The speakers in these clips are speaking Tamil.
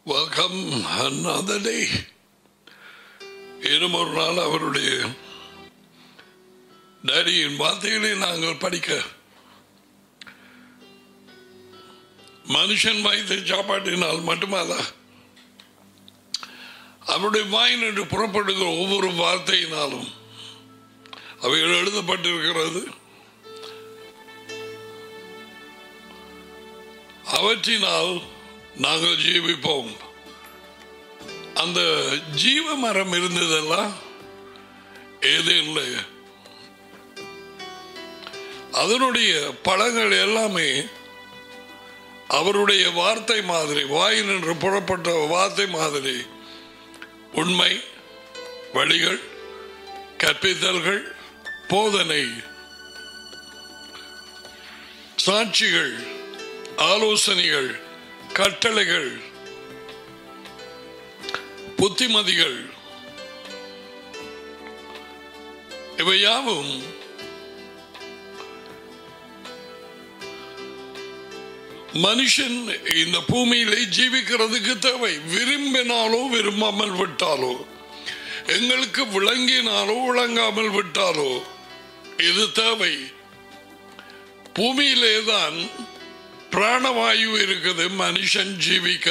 வெல்கம் another day இன்னும் ஒரு நாள் அவருடைய டேடியின் வார்த்தைகளை நாங்கள் படிக்க மனுஷன் வாய்த்த சாப்பாட்டினால் மட்டுமல்ல அவருடைய வாயின் என்று புறப்படுகிற ஒவ்வொரு வார்த்தையினாலும் அவைகள் எழுதப்பட்டிருக்கிறது அவற்றினால் நாங்கள் ஜீவிப்போம் அந்த ஜீவ மரம் இருந்ததெல்லாம் ஏதே இல்லை அதனுடைய பழங்கள் எல்லாமே அவருடைய வார்த்தை மாதிரி வாயில் என்று புறப்பட்ட வார்த்தை மாதிரி உண்மை வழிகள் கற்பித்தல்கள் போதனை சாட்சிகள் ஆலோசனைகள் கட்டளைகள் புத்திமதிகள் இவை யாவும் மனுஷன் இந்த பூமியிலே ஜீவிக்கிறதுக்கு தேவை விரும்பினாலோ விரும்பாமல் விட்டாலோ எங்களுக்கு விளங்கினாலோ விளங்காமல் விட்டாலோ இது தேவை பூமியிலே தான் பிராணவாயு இருக்குது மனுஷன் ஜீவிக்க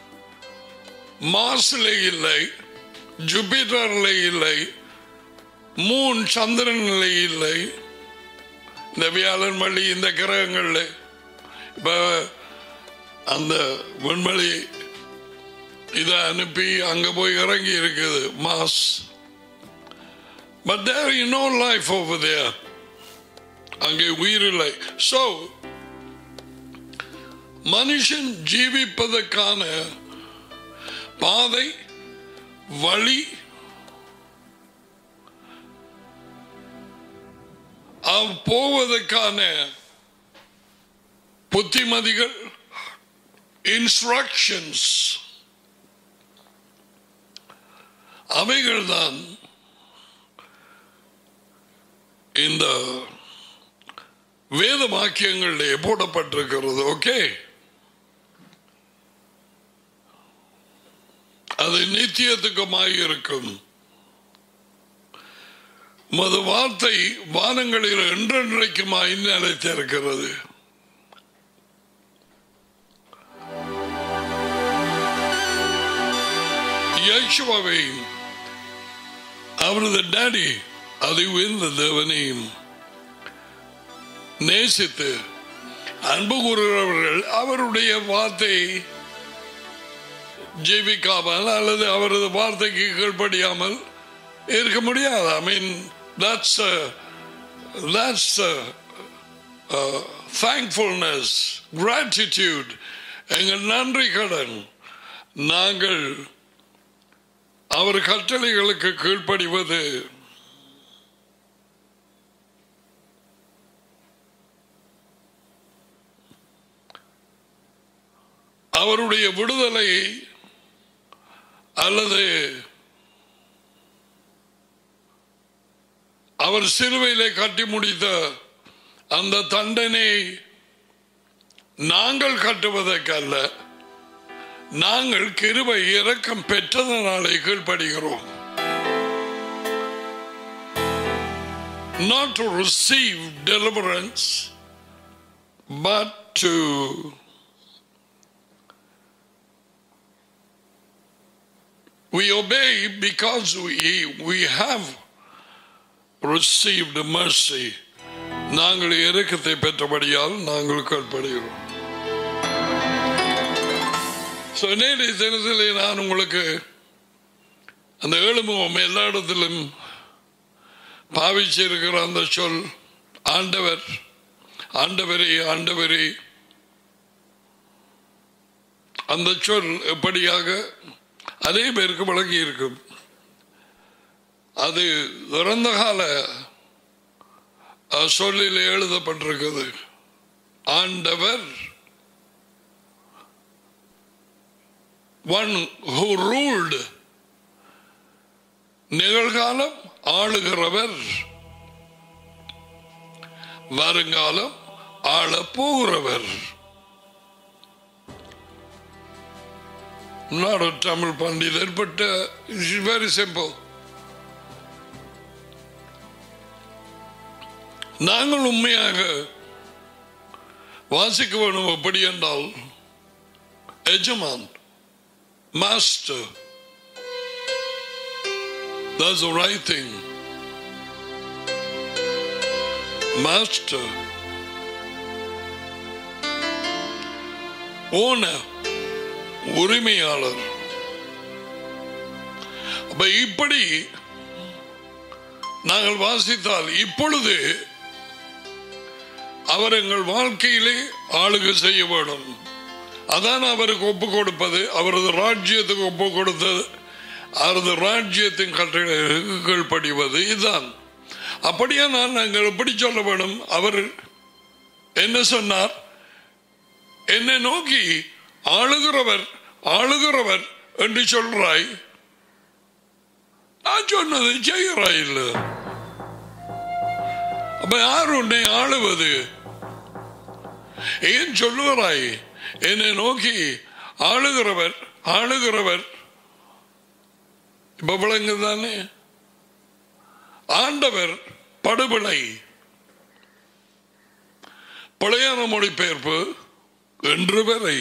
மாஸ்ல இல்லை ஜூபிட்டர்ல இல்லை மூன் சந்திரன்ல இல்லை இந்த வியாழன் வழி இந்த கிரகங்கள்ல இப்ப அந்த விண்வெளி இதை அனுப்பி அங்க போய் இறங்கி இருக்குது mass but there is no life over there அங்கே உயிர் இல்லை சோ மனுஷன் ஜீவிப்பதற்கான பாதை வழி அவ் போவதற்கான புத்திமதிகள் இன்ஸ்ட்ரக்ஷன்ஸ் அவைகள்தான் இந்த வேத வாக்கியங்களிலே போடப்பட்டிருக்கிறது ஓகே அது நித்தியத்துக்குமாய் இருக்கும் மது வார்த்தை வானங்களில் என்றென்றைக்குமாய் நிலைத்திருக்கிறது யேசுவாவை அவரது டாடி அதை உயர்ந்த தேவனையும் நேசித்து அன்பு கூறுகிறவர்கள் அவருடைய வார்த்தை ஜீவிக்காமல் அல்லது அவரது வார்த்தைக்கு கீழ்ப்படியாமல் இருக்க முடியாது I mean that's that's thankfulness gratitude எங்கள் நன்றி கடன் நாங்கள் அவர் கட்டளைகளுக்கு கீழ்ப்படிவது அவருடைய விடுதலை அல்லது அவர் சிலுவையிலே கட்டி முடித்த அந்த தண்டனை நாங்கள் கட்டுவதற்கல்ல நாங்கள் கிருபை இரக்கம் பெற்றதனாலே கீழ்ப்படுகிறோம் not to receive deliverance but to we obey because we, we have received mercy நாங்கள் இறக்கத்தை பெற்றபடியால் நாங்கள் கற்படுகிறோம் ஸோ நேற்றைய தினத்தில் நான் உங்களுக்கு அந்த ஏழுமுகம் எல்லா இடத்திலும் பாவிச்சிருக்கிற அந்த சொல் ஆண்டவர் ஆண்டவரே ஆண்டவரே அந்த சொல் எப்படியாக அதே பேருக்கு வழங்கி இருக்கும் அது இறந்த கால சொல்லில் எழுதப்பட்டிருக்குது ஆண்டவர் ஒன் ஹூ ரூல்டு நிகழ்காலம் ஆளுகிறவர் வருங்காலம் ஆள போகிறவர் not a Tamil Pandit, but uh, it's very simple. நாங்கள் உண்மையாக வாசிக்க வேணும் எப்படி என்றால் எஜமான் master That's the right thing. Master. Owner. உரிமையாளர் அப்ப இப்படி நாங்கள் வாசித்தால் இப்பொழுது அவர் எங்கள் வாழ்க்கையிலே ஆளுகை செய்ய வேண்டும் அதான் அவருக்கு ஒப்பு கொடுப்பது அவரது ராஜ்யத்துக்கு ஒப்பு கொடுத்தது அவரது ராஜ்யத்தின் கட்டளைகள் படிவது இதுதான் அப்படியே நான் நாங்கள் எப்படி சொல்ல வேண்டும் அவர் என்ன சொன்னார் என்னை நோக்கி ஆளுகிறவர் ஆளுகிறவர் என்று சொல்றாய் நான் சொன்னதை செய்கிறாய் இல்ல அப்ப யார் உன்னை ஆளுவது ஏன் சொல்லுகிறாய் என்னை நோக்கி ஆளுகிறவர் ஆளுகிறவர் இப்ப விளங்குதானே ஆண்டவர் படுபலை பழையான மொழிபெயர்ப்பு என்று வரை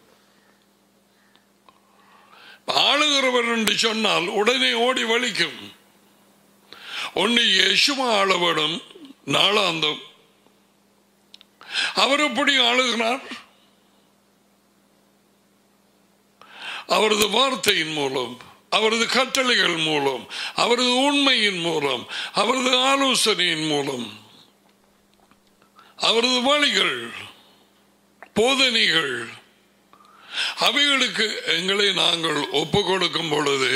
ஆளுகிறவர் என்று சொன்னால் உடனே ஓடி வலிக்கும் ஒன்னு யேசுமா ஆள வேணும் நாளாந்தம் அவர் எப்படி ஆளுகிறார் அவரது வார்த்தையின் மூலம் அவரது கட்டளைகள் மூலம் அவரது உண்மையின் மூலம் அவரது ஆலோசனையின் மூலம் அவரது வழிகள் போதனைகள் அவைகளுக்கு எங்களை நாங்கள் ஒப்பு கொடுக்கும் பொழுது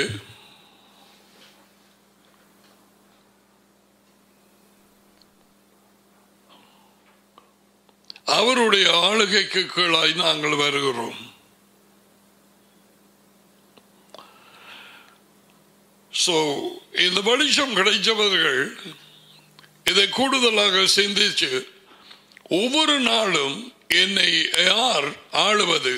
அவருடைய ஆளுகைக்கு கீழாய் நாங்கள் வருகிறோம் சோ இந்த வெளிச்சம் கிடைச்சவர்கள் இதை கூடுதலாக சிந்திச்சு ஒவ்வொரு நாளும் என்னை யார் ஆளுவது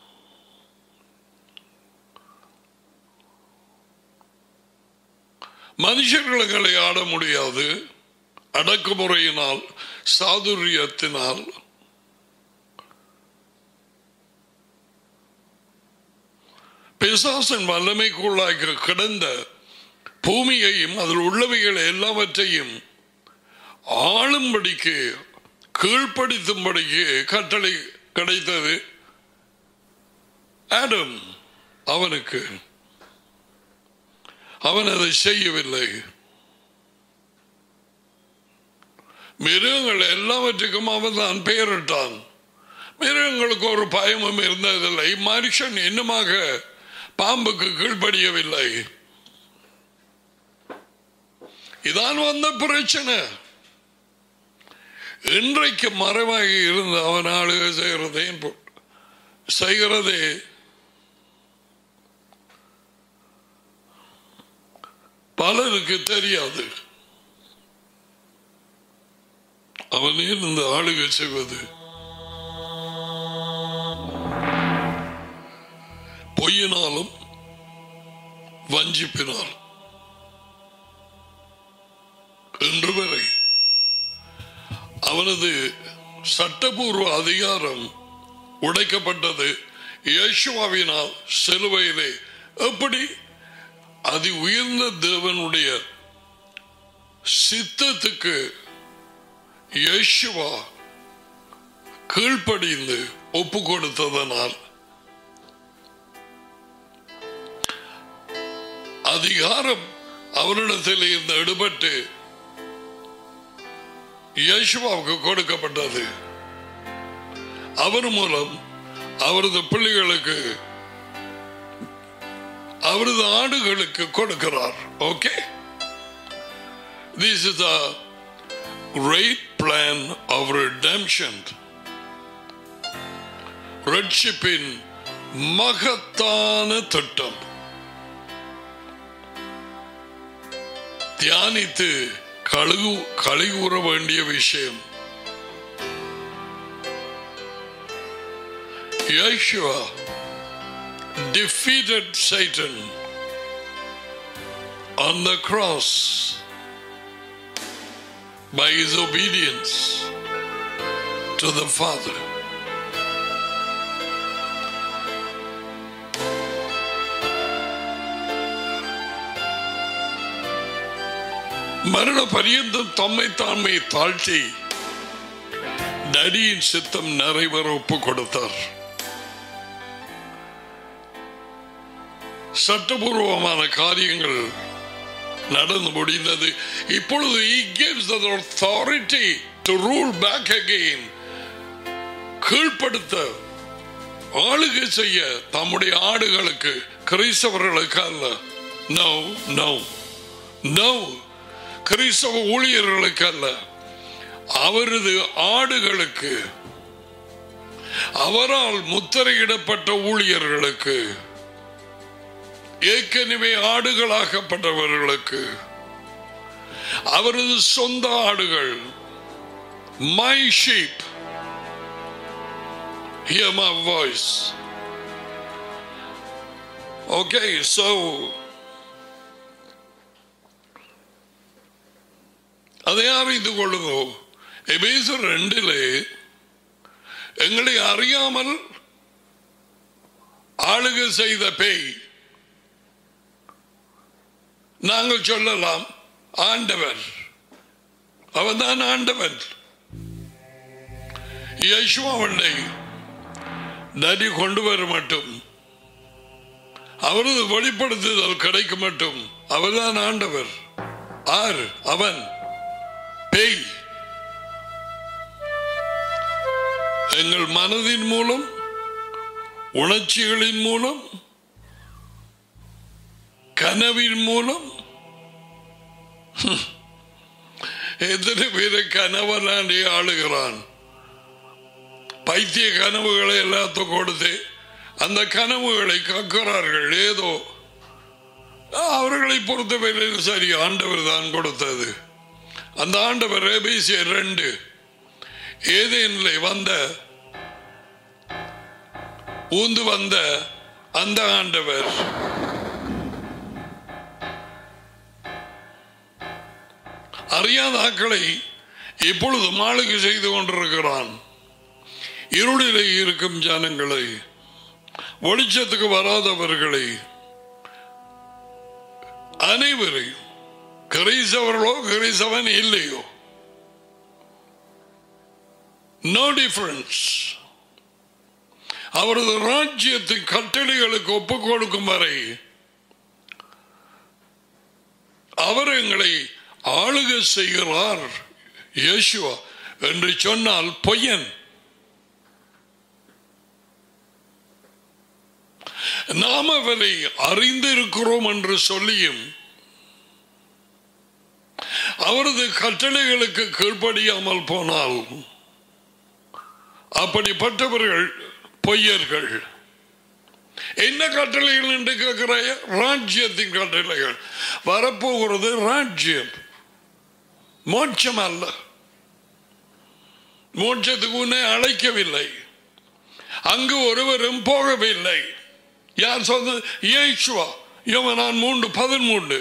மனுஷர்களை ஆட முடியாது அடக்குமுறையினால் சாதுரியத்தினால் பிசாசன் வல்லமைக்குள்ளாக கிடந்த பூமியையும் அதில் உள்ளவைகள் எல்லாவற்றையும் ஆளும்படிக்கு கீழ்ப்படுத்தும்படிக்கு கட்டளை கிடைத்தது ஆடம் அவனுக்கு அவன் அதை செய்யவில்லை மிருகங்கள் எல்லாவற்றுக்கும் அவன் தான் பெயரிட்டான் மிருகங்களுக்கு ஒரு பயமும் இருந்ததில்லை மனுஷன் இன்னுமாக பாம்புக்கு கீழ்ப்படியவில்லை இதான் வந்த பிரச்சனை இன்றைக்கு மறைவாக இருந்து அவன் ஆளுகை செய்கிறதே செய்கிறதே பலருக்கு தெரியாது அவன் இருந்து ஆளுகை செய்வது பொய்யினாலும் வஞ்சிப்பினாலும் இன்று வரை அவனது சட்டபூர்வ அதிகாரம் உடைக்கப்பட்டது இயேசுவாவினால் சிலுவையிலே எப்படி அதி உயர்ந்த தேவனுடைய சித்தத்துக்கு இயேசுவா கீழ்ப்படிந்து ஒப்பு கொடுத்ததனால் அதிகாரம் அவரிடத்தில் இருந்து எடுபட்டு இயேசுவாவுக்கு கொடுக்கப்பட்டது அவர் மூலம் அவரது பிள்ளைகளுக்கு அவரது ஆடுகளுக்கு கொடுக்கிறார் okay this is a great plan of redemption ரட்சிப்பின் மகத்தான திட்டம் தியானித்து கழுகு கழிவுற வேண்டிய விஷயம் Yeshua defeated Satan on the cross by his obedience to the Father. மரண பரியந்தம் தம்மை தாண்மை தாழ்த்தி நடியின் சித்தம் நிறைவேற ஒப்பு கொடுத்தார் சட்டபூர்வமான காரியங்கள் நடந்து முடிந்தது இப்பொழுது he gives the authority to rule back again கீழ்ப்படுத்த ஆளுகை செய்ய தம்முடைய ஆடுகளுக்கு கிறிஸ்தவர்களுக்கு அல்ல நோ நோ நோ கிறிஸ்தவ ஊழியர்களுக்கு அல்ல அவரது ஆடுகளுக்கு அவரால் முத்திரையிடப்பட்ட ஊழியர்களுக்கு ஏற்கனவே ஆடுகளாக்கப்பட்டவர்களுக்கு அவரது சொந்த ஆடுகள் my sheep hear my voice okay so அதை அறிந்து கொள்ளுங்க எபேசர் ரெண்டிலே எங்களை அறியாமல் ஆளுகை செய்த பேய் நாங்கள் சொல்லலாம் ஆண்டவர் அவன்தான் ஆண்டவன் யேசுவாவண்டை நடி கொண்டு வர மட்டும் அவரது வெளிப்படுத்துதல் கிடைக்க மட்டும் அவர்தான் ஆண்டவர் ஆர் அவன் பேய் எங்கள் மனதின் மூலம் உணர்ச்சிகளின் மூலம் கனவின் மூலம் எத்தனை பேரை கனவனாண்டி ஆளுகிறான் பைத்திய கனவுகளை எல்லாத்தையும் கொடுத்து அந்த கனவுகளை கக்குறார்கள் ஏதோ அவர்களை பொறுத்தவரையில் சரி ஆண்டவர் தான் கொடுத்தது அந்த ஆண்டவர் ரேபேசிய ரெண்டு ஏதேனிலே வந்த ஊந்து வந்த அந்த ஆண்டவர் அறியாத ஆக்களை இப்பொழுது மாளிகை செய்து கொண்டிருக்கிறான் இருளிலே இருக்கும் ஜனங்களை வெளிச்சத்துக்கு வராதவர்களை அனைவரையும் கிரைசவர்களோ கிரைசவன் இல்லையோ நோ டிஃபரன்ஸ் அவரது ராஜ்யத்தின் கட்டளைகளுக்கு ஒப்புக் கொடுக்கும் வரை அவர் எங்களை ஆளுகை செய்கிறார் இயேசுவா என்று சொன்னால் பொய்யன் நாம் அவரை அறிந்திருக்கிறோம் என்று சொல்லியும் அவரது கட்டளைகளுக்கு கீழ்ப்படியாமல் போனால் அப்படிப்பட்டவர்கள் பொய்யர்கள் என்ன கட்டளைகள் என்று கேட்கிறாய ராஜ்யத்தின் கட்டளைகள் வரப்போகிறது ராஜ்யம் மோட்சம் அல்ல மோட்சத்துக்கு உன்னை அழைக்கவில்லை அங்கு ஒருவரும் போகவில்லை யார் சொன்னது இயேசுவா யோவனான் மூன்று பதிமூன்று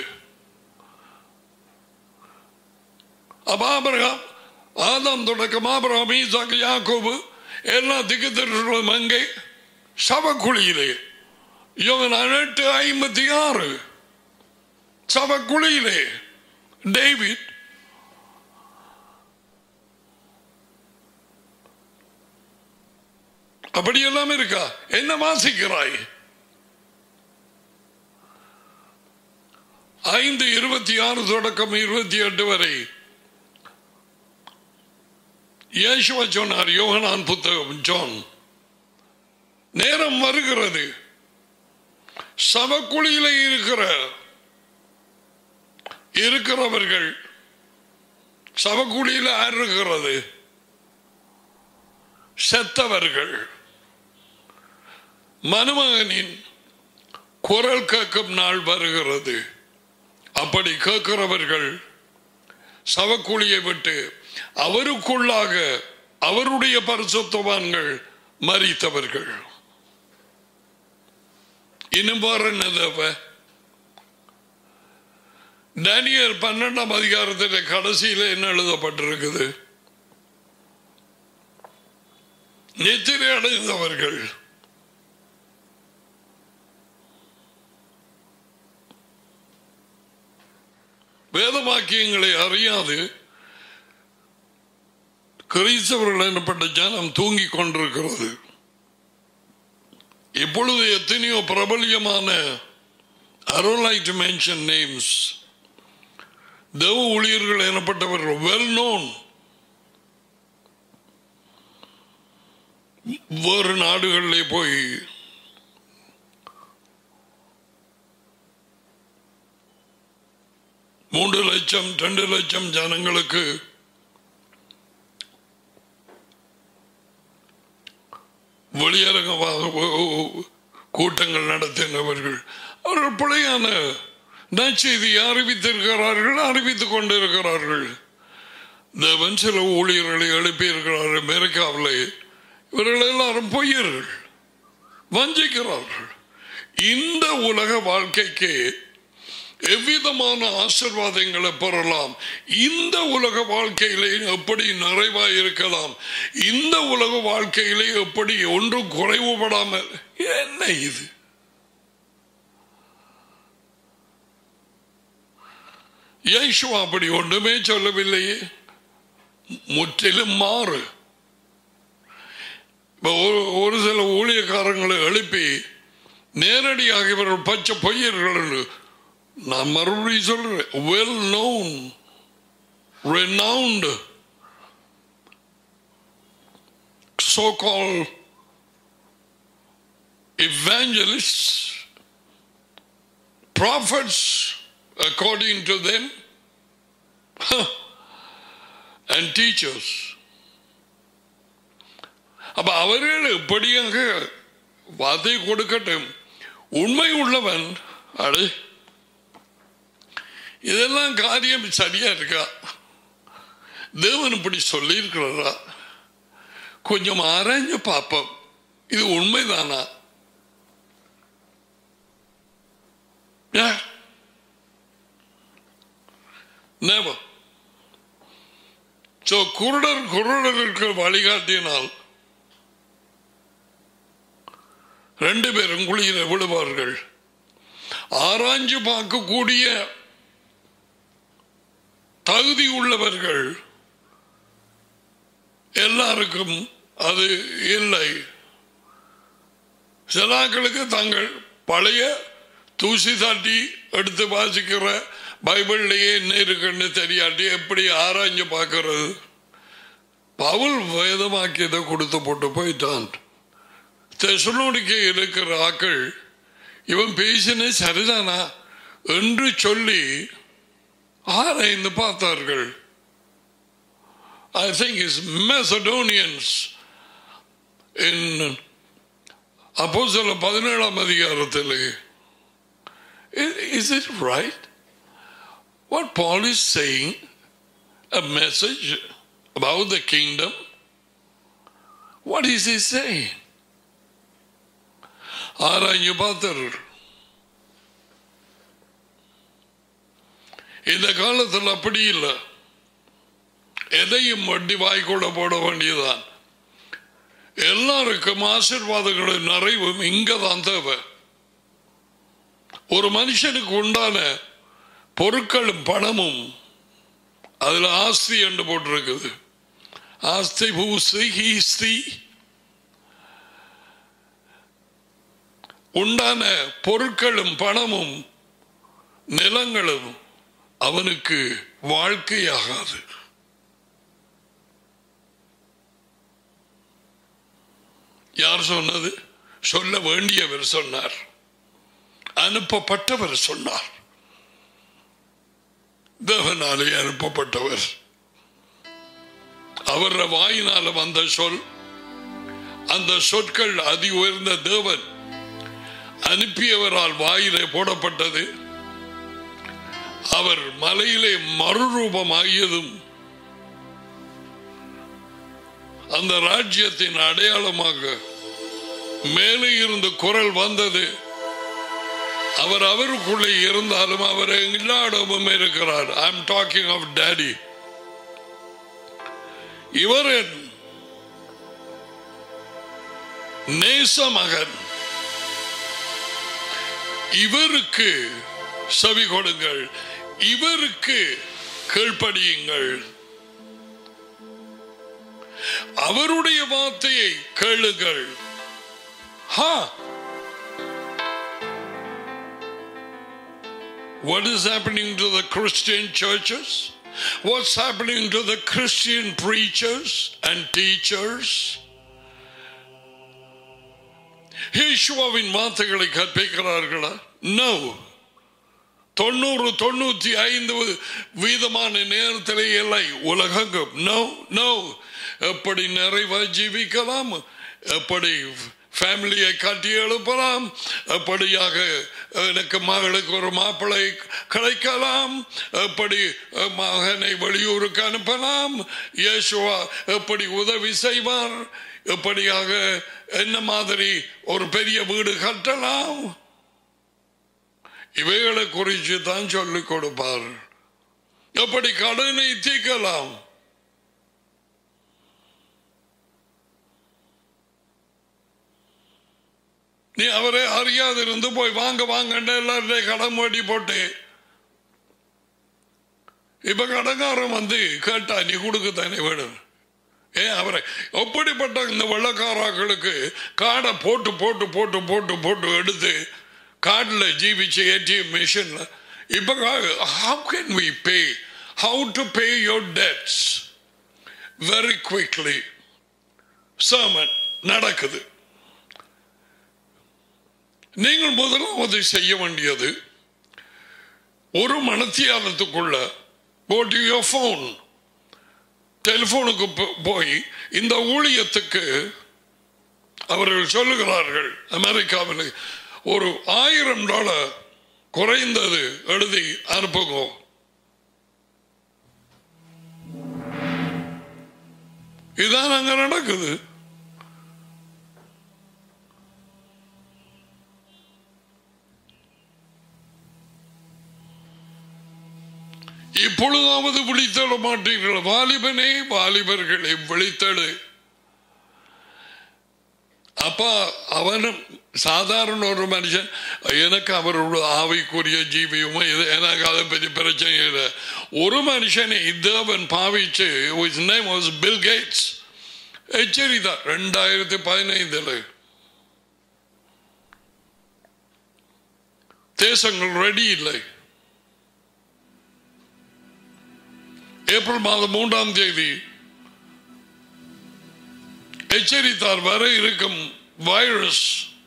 அப்ப ஆபிரகாம் ஆதாம் தொடக்கம் ஆபிரகாம் ஈசாக்கு யாக்கோபு எல்லா திக்குத்தர்களும் அங்கே சவக்குழியிலே யோவனான் எட்டு ஐம்பத்தி ஆறு சவக்குழியிலே டேவிட் அப்படியெல்லாம் இருக்கா என்ன வாசிக்கிறாய் ஐந்து இருபத்தி ஆறு தொடக்கம் இருபத்தி எட்டு வரை இயேசுவ சொன்னார் யோகனான் புத்தகம் ஜோன் நேரம் வருகிறது சவக்குழியில இருக்கிற இருக்கிறவர்கள் சவக்குழியில யார் இருக்கிறது செத்தவர்கள் மனுமகனின் குரல் கேட்கும் நாள் வருகிறது அப்படி கேட்கிறவர்கள் சவக்குழியை விட்டு அவருக்குள்ளாக அவருடைய பரிசுத்தவான்கள் மறித்தவர்கள் இன்னும் பாரு என்ன தேவை டேனியல் பன்னெண்டாம் அதிகாரத்தில் கடைசியில் என்ன எழுதப்பட்டிருக்குது நித்திரை அடைந்தவர்கள் வேதவாக்கியங்களை அறியாது கிறிஸ்தவர்கள் எனப்பட்ட ஜனம் தூங்கிக் கொண்டிருக்கிறது இப்பொழுது எத்தனையோ பிரபல்யமான I don't like to mention names. தேவ ஊழியர்கள் எனப்பட்டவர்கள் வெல் நோன் வேறு நாடுகளிலே போய் மூன்று லட்சம் ரெண்டு லட்சம் ஜனங்களுக்கு வெளியரங்கமாக கூட்டங்கள் நடத்தினவர்கள் அவர்கள் பிழையான நற்செய்தியை அறிவித்திருக்கிறார்கள் அறிவித்துக் கொண்டிருக்கிறார்கள் தேவன் சில ஊழியர்களை எழுப்பியிருக்கிறார்கள் அமெரிக்காவில் இவர்கள் எல்லாரும் பொய்யர்கள் வஞ்சிக்கிறார்கள் இந்த உலக வாழ்க்கைக்கு எவ்விதமான ஆசிர்வாதங்களை பெறலாம் இந்த உலக வாழ்க்கையிலே எப்படி நிறைவாய் இருக்கலாம் இந்த உலக வாழ்க்கையிலே எப்படி ஒன்றும் குறைவுபடாமல் என்ன இது யேசுவா அப்படி ஒன்றுமே சொல்லவில்லையே முற்றிலும் மாறு இப்ப ஒரு ஒரு சில ஊழியக்காரங்களை எழுப்பி நேரடியாக இவர்கள் பச்சை பொய்யர்கள் என்று நான் மறுபடியும் சொல்றேன் well known renowned so-called evangelists, prophets, according to them, and teachers. அப்ப அவர்கள் எப்படியாக வார்த்தை கொடுக்கட்டும் உண்மை உள்ளவன் அடே இதெல்லாம் காரியம் சரியா இருக்கா தேவன் இப்படி சொல்லியிருக்கிறாரா கொஞ்சம் ஆராய்ஞ்சு பார்ப்போம் இது உண்மைதானா Never. So குருடர் குருடருக்கு வழிகாட்டினால் ரெண்டு பேரும் குளிர விடுவார்கள் ஆராய்ஞ்சு பார்க்கக்கூடிய தகுதி உள்ளவர்கள் எல்லாருக்கும் அது இல்லை சிலாக்களுக்கு தங்கள் பழைய தூசி தாட்டி எடுத்து வாசிக்கிற பைபிள்லேயே என்ன இருக்குன்னு தெரியாட்டி எப்படி ஆராய்ஞ்சு பார்க்கறது பவுல் வேதமாக்கியதை கொடுத்து போட்டு போயிட்டான் தெசலோனிக்க இருக்கிற ஆக்கள் இவன் பேசின சரிதானா என்று சொல்லி ஆராய்ந்து பார்த்தார்கள் I think it's Macedonians in அப்போஸ்தல பதினேழாம் அதிகாரத்தில் Is it right? What Paul is saying, a message about the kingdom? What is he saying? ஆராய்ஞ்சு பார்த்தார்கள் இந்த காலத்தில் அப்படி இல்லை எதையும் வண்டி வாய்க்கூட போட வேண்டியதான் எல்லாருக்கும் ஆசிர்வாதங்களும் நிறைவும் இங்க தான் தேவை ஒரு மனுஷனுக்கு உண்டான பொருட்களும் பணமும் அதுல ஆஸ்தி என்று போட்டிருக்குது ஆஸ்தி பூஸ்தி ஹீஸ்தி உண்டான பொருட்களும் பணமும் நிலங்களும் அவனுக்கு வாழ்க்கையாகாது யார் சொன்னது சொல்ல வேண்டியவர் சொன்னார் அனுப்பப்பட்டவர் சொன்னார் தேவனாலே அனுப்பப்பட்டவர் அவர் வாயினால வந்த சொல் அந்த சொற்கள் அதி உயர்ந்த தேவன் அனுப்பியவரால் வாயிலே போடப்பட்டது அவர் மலையிலே மறுரூபமாகியதும் அந்த ராஜ்யத்தின் அடையாளமாக மேலே இருந்து குரல் வந்தது அவர் அவருக்குள்ளே இருந்தாலும் அவர் எல்லா இடமும் இருக்கிறார் I am talking of daddy இவர் என் நேச மகன் இவருக்கு செவி கொடுங்கள் இவருக்கு கீழ்ப்படியுங்கள் அவருடைய வார்த்தையை கேளுங்கள் ஹா What is happening to the Christian churches? What's happening to the Christian preachers and teachers? யேசுவாவின் வார்த்தைகளை கற்பிக்கிறார்களா நோ தொண்ணூறு தொண்ணூத்தி ஐந்து வீதமான நேரத்திலே இல்லை உலகங்கும் நோ நோ எப்படி நிறைவா ஜீவிக்கலாம் எப்படி ஃபேமிலியை கட்டி எழுப்பலாம் எப்படியாக எனக்கு மகளுக்கு ஒரு மாப்பிளை கிடைக்கலாம் எப்படி மகனை வெளியூருக்கு அனுப்பலாம் இயேசுவா எப்படி உதவி செய்வார் எப்படியாக என்ன மாதிரி ஒரு பெரிய வீடு கட்டலாம் இவைகளை குறித்து தான் சொல்லிக் கொடுப்பார் எப்படி கடனை தீர்க்கலாம் நீ அவரை அறியாதிருந்து போய் வாங்க வாங்க எல்லாருடைய கடன் ஓடி போட்டு இப்ப கடங்காரன் வந்து கேட்டா நீ கொடுக்கத்தானே வேணும் ஏன் அவரை எப்படிப்பட்ட இந்த வெள்ளக்காராக்களுக்கு காடை போட்டு போட்டு போட்டு போட்டு போட்டு எடுத்து காட்டில் ஜீவிச்சு ஏடிஎம் மிஷின்ல இப்ப how can we pay how to pay your debts very quickly sermon நடக்குது நீங்கள் முதலாவது செய்ய வேண்டியது ஒரு மனத்தியாலத்துக்குள்ள போட்டு யோர் ஃபோன் டெலிஃபோனுக்கு போய் இந்த ஊழியத்துக்கு அவர்கள் சொல்லுகிறார்கள் அமெரிக்காவில் ஒரு ஆயிரம் டாலர் குறைந்தது எழுதி அனுப்புங்க இதான் அங்க நடக்குது இப்பொழுதாவது விழித்தெழ மாட்டீர்கள் வாலிபனே வாலிபர்களை விழித்தெழு அப்பா அவனும் சாதாரண ஒரு மனுஷன் எனக்கு அவரோட ஆவிக்குரிய ஜீவியமும் இது எனக்கு அதை பற்றி பிரச்சனை இல்லை ஒரு மனுஷனை தேவன் பாவிச்சு நேம் வாஸ் பில் கேட்ஸ் எச்சரிதான் ரெண்டாயிரத்தி பதினைந்துல தேசங்கள் ரெடி இல்லை ஏப்ரல் மாதம் மூன்றாம் தேதி எச்சரித்தார் வர இருக்கும் வைரஸ்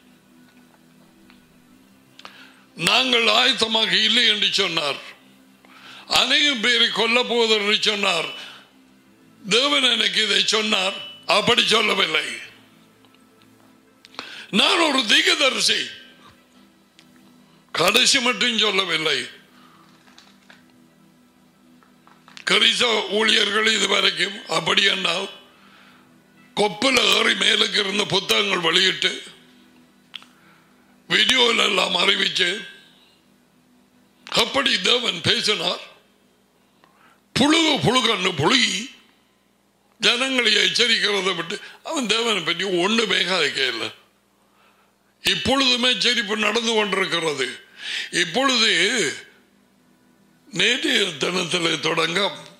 நாங்கள் ஆயத்தமாக இல்லை என்று சொன்னார் அநேகம் பேரை கொல்ல போவதற்கு என்று சொன்னார் தேவன் எனக்கு இதை சொன்னார் அப்படி சொல்லவில்லை நான் ஒரு திகதரிசி கடைசி மட்டும் சொல்லவில்லை கரிச ஊழியர்கள் இதுவரைக்கும் அப்படி என்ன கொப்பில் ஏறி மேலுக்கு இருந்த புத்தகங்கள் வெளியிட்டு வீடியோவில் எல்லாம் அறிவிச்சு அப்படி தேவன் பேசினார் புழுகு புழுகன்னு புழுகி ஜனங்களை எச்சரிக்கிறத விட்டு அவன் தேவனை பற்றி ஒண்ணுமே கதைக்கல இப்பொழுதுமே எச்சரிப்பு நடந்து கொண்டிருக்கிறது இப்பொழுது நேற்றைய தினத்தில் தொடங்க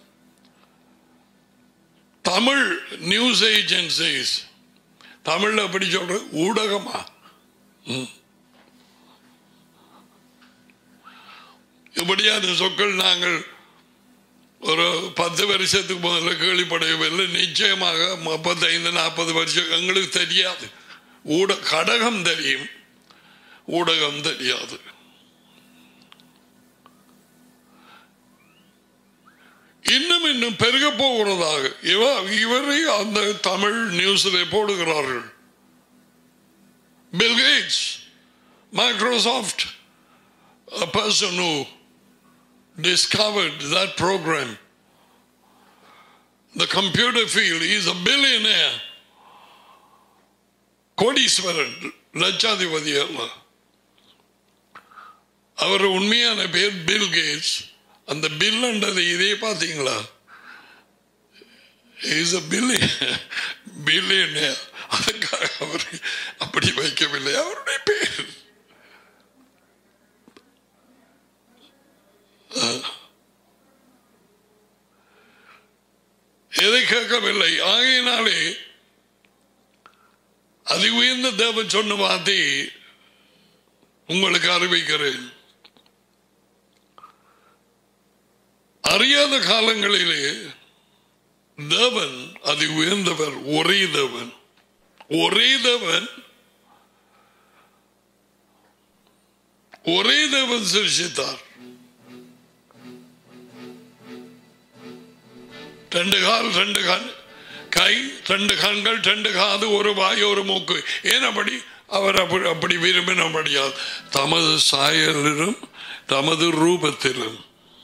தமிழ் நியூஸ் ஏஜென்சிஸ் தமிழ்ல எப்படி சொல்ற ஊடகமா இப்படியான சொற்கள் நாங்கள் ஒரு பத்து வருஷத்துக்கு முதல்ல கேள்விப்படவில்லை நிச்சயமாக முப்பத்தைந்து நாற்பது வருஷம் எங்களுக்கு தெரியாது ஊட கடகம் தெரியும் ஊடகம் தெரியாது இன்னும் இன்னும் பெருக போகிறதாக இவ இவரை அந்த தமிழ் நியூஸில் போடுகிறார்கள் Bill Gates Microsoft a person who discovered that program the computer field he's a billionaire கோடீஸ்வரன் லட்சாதிபதி அல்ல அவர் உண்மையான பேர் பில் கேட்ஸ் அந்த பில்ன்றது இதே பார்த்தீங்களா இஸ் அ பில்லி பில்லியன் அதுக்காக அவர் அப்படி வைக்கவில்லை அவருடைய பேர் எதை கேட்கவில்லை ஆகையினாலே அதி உயர்ந்த தேவன் சொன்ன வார்த்தை உங்களுக்கு அறிவிக்கிறேன் அறியாத காலங்களிலே தேவன் அதி உயர்ந்தவர் ஒரே தேவன் ஒரே தேவன் ஒரே தேவன் சிருஷித்தார் ரெண்டு கால் ரெண்டு கண் கை ரெண்டு கண்கள் ரெண்டு காது ஒரு வாய் ஒரு மூக்கு ஏன் அப்படி அவர் அப்படி அப்படி விரும்பினபடியால் தமது சாயலிலும் தமது ரூபத்திலும்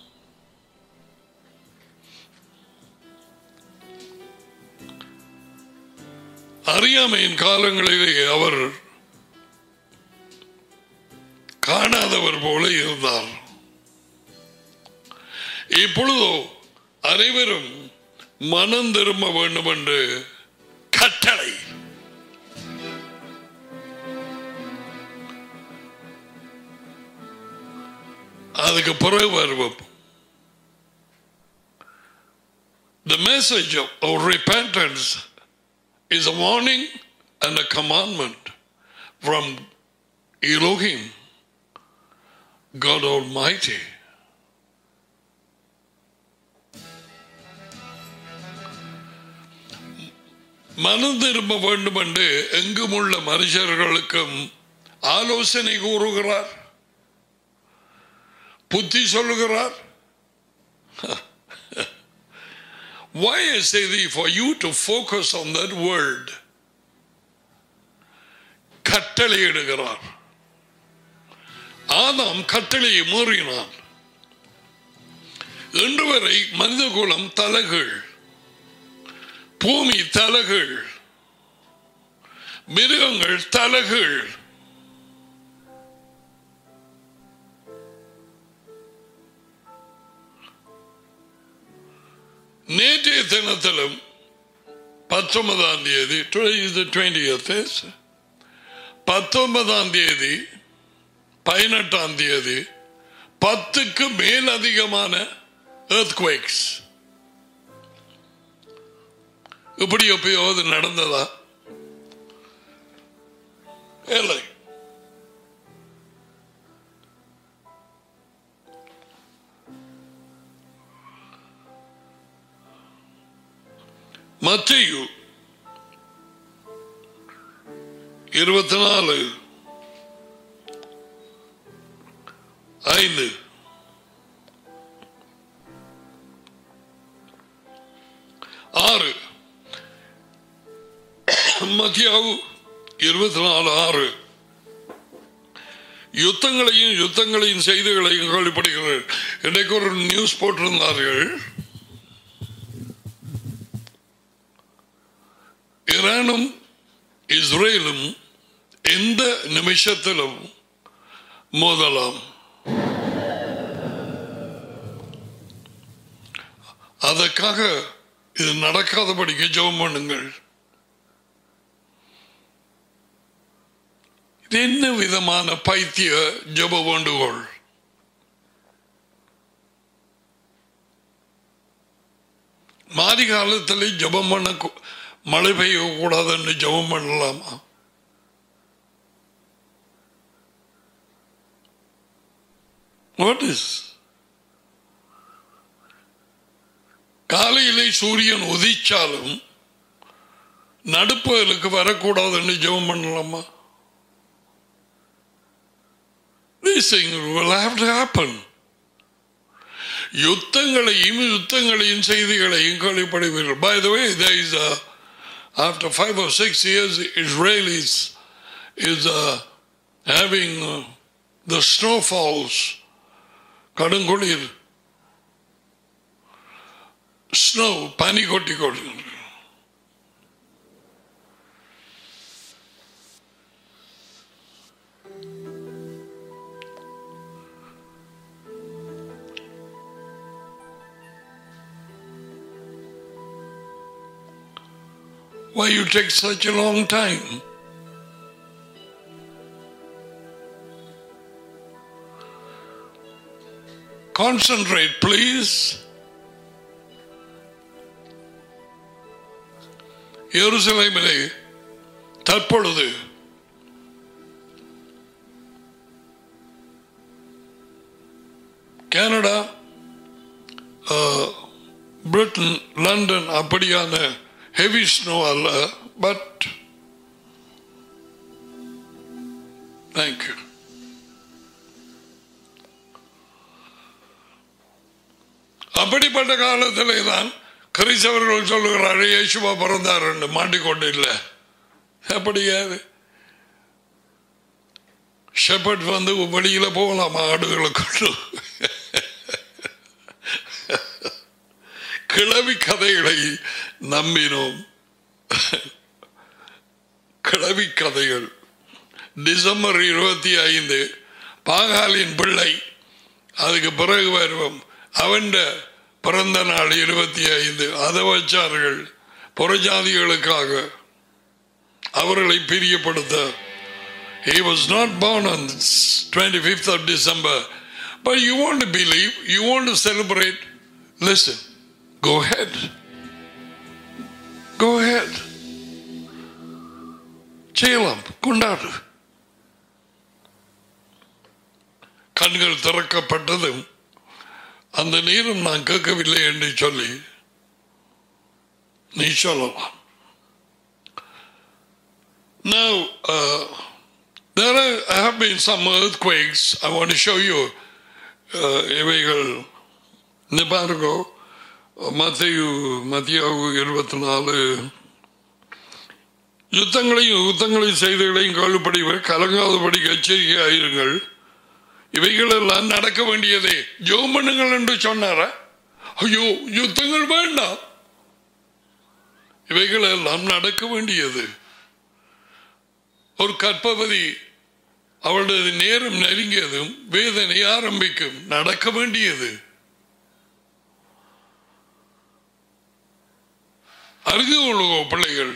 அறியாமையின் காலங்களிலே அவர் காணாதவர் போல இருந்தார் இப்பொழுதோ அனைவரும் மனம் திரும்ப வேண்டும் என்று கட்டளை அதுக்கு பிறகு வருவோம் The message of, of repentance is a warning and a commandment from Elohim, God Almighty. மனம் திரும்ப வேண்டும் என்று எங்கும் உள்ள மனுஷர்களுக்கும் ஆலோசனை கூறுகிறார் புத்தி சொல்லுகிறார் Why I say thee for you to focus on that word கட்டளையிடுகிறார் ஆதாம் கட்டளையை மீறினான் இன்று வரை மனித குலம் தலைகள் பூமி தலைகள் மிருகங்கள் தலைகள் நேற்றைய தினத்திலும் பத்தொன்பதாம் தேதி டுவெண்ட்டி பத்தொன்பதாம் தேதி பதினெட்டாம் தேதி பத்துக்கு மேல் அதிகமான எர்த்குவேக்ஸ் இப்படி எப்பயாவது நடந்ததா இல்லை மத்தியு இருபத்தி நாலு ஐந்து ஆறு மத்தியாவு இருபத்தி நாலு ஆறு யுத்தங்களையும் யுத்தங்களையும் செய்திகளையும் கேள்விப்படுகிறேன் இன்றைக்கு ஒரு நியூஸ் போட்டிருந்தார்கள் ஈரானும் இஸ்ரேலும் எந்த நிமிஷத்திலும் மோதலாம் அதற்காக இது நடக்காதபடிக்கு ஜெபம் பண்ணுங்கள் இது என்ன விதமான பைத்திய ஜப வேண்டுகோள் மாறி காலத்தில் ஜபம் பண்ண மழை பெய்யக்கூடாதுன்னு ஜபம் பண்ணலாமா வாட் இஸ் காலையிலே சூரியன் உதிச்சாலும் நடுப்பகலுக்கு வரக்கூடாதுன்னு ஜெபம் பண்ணலாமா These things will have to happen. யுத்தங்களையும் யுத்தங்களையும் செய்திகளையும் கேள்விப்படுவீர்கள் by the way there is a after five or six years Israelis is uh, having uh, the snowfalls கடுங்குளிர் ஸ்னோ பனி கொட்டி கொண்டு Why you take such a long time? Concentrate, please. எருசலேமிலே தற்பொழுது கனடா பிரிட்டன் லண்டன் அப்படியான ஹெவி ஸ்னோ அல்ல பட் தேங்க்யூ அப்படிப்பட்ட காலத்திலே தான் கிறிஸ்தவர்கள் சொல்லுகிறாரு இயேசுவா பிறந்தார் என்று மாட்டிக்கொண்டு இல்லை அப்படியாது ஷெப்பர்ட் வந்து வெளியில போகலாம் ஆடுகளை கொண்டு கிளவி கதைகளை நம்பினோம் கிளவி கதைகள் டிசம்பர் இருபத்தி ஐந்து பாகாலின் பிள்ளை அதுக்கு பிறகு வருவோம் அவன் பிறந்த நாள் இருபத்தி ஐந்து அதை வச்சார்கள் புறஜாதிகளுக்காக அவர்களை பிரியப்படுத்த He was not born on 25th of December. But you want to believe, you want to celebrate, listen, go ahead. Go ahead. செய்யலாம் கொண்டாடு கண்கள் திறக்கப்பட்டதும் அந்த நீரும் நான் கேட்கவில்லை என்று சொல்லி நீ சொல்லலாம் Now, uh, there are, have been some earthquakes. I want to show you. Uh, இவைகள் இந்த பாருங்க மத்திய மத்தியாவு இருபத்தி நாலு யுத்தங்களையும் யுத்தங்களையும் செய்திகளையும் கேள்விப்படி கலங்காதபடி எச்சரிக்கையாயிருங்கள் இவைகள் எல்லாம் நடக்க வேண்டியதே ஜோம் பண்ணுங்கள் என்று சொன்னார ஐயோ யுத்தங்கள் வேண்டாம் இவைகள் எல்லாம் நடக்க வேண்டியது ஒரு கற்பவதி அவளது நேரம் நெருங்கியதும் வேதனை ஆரம்பிக்கும் நடக்க வேண்டியது அறிந்து கொள்ளுங்க பிள்ளைகள்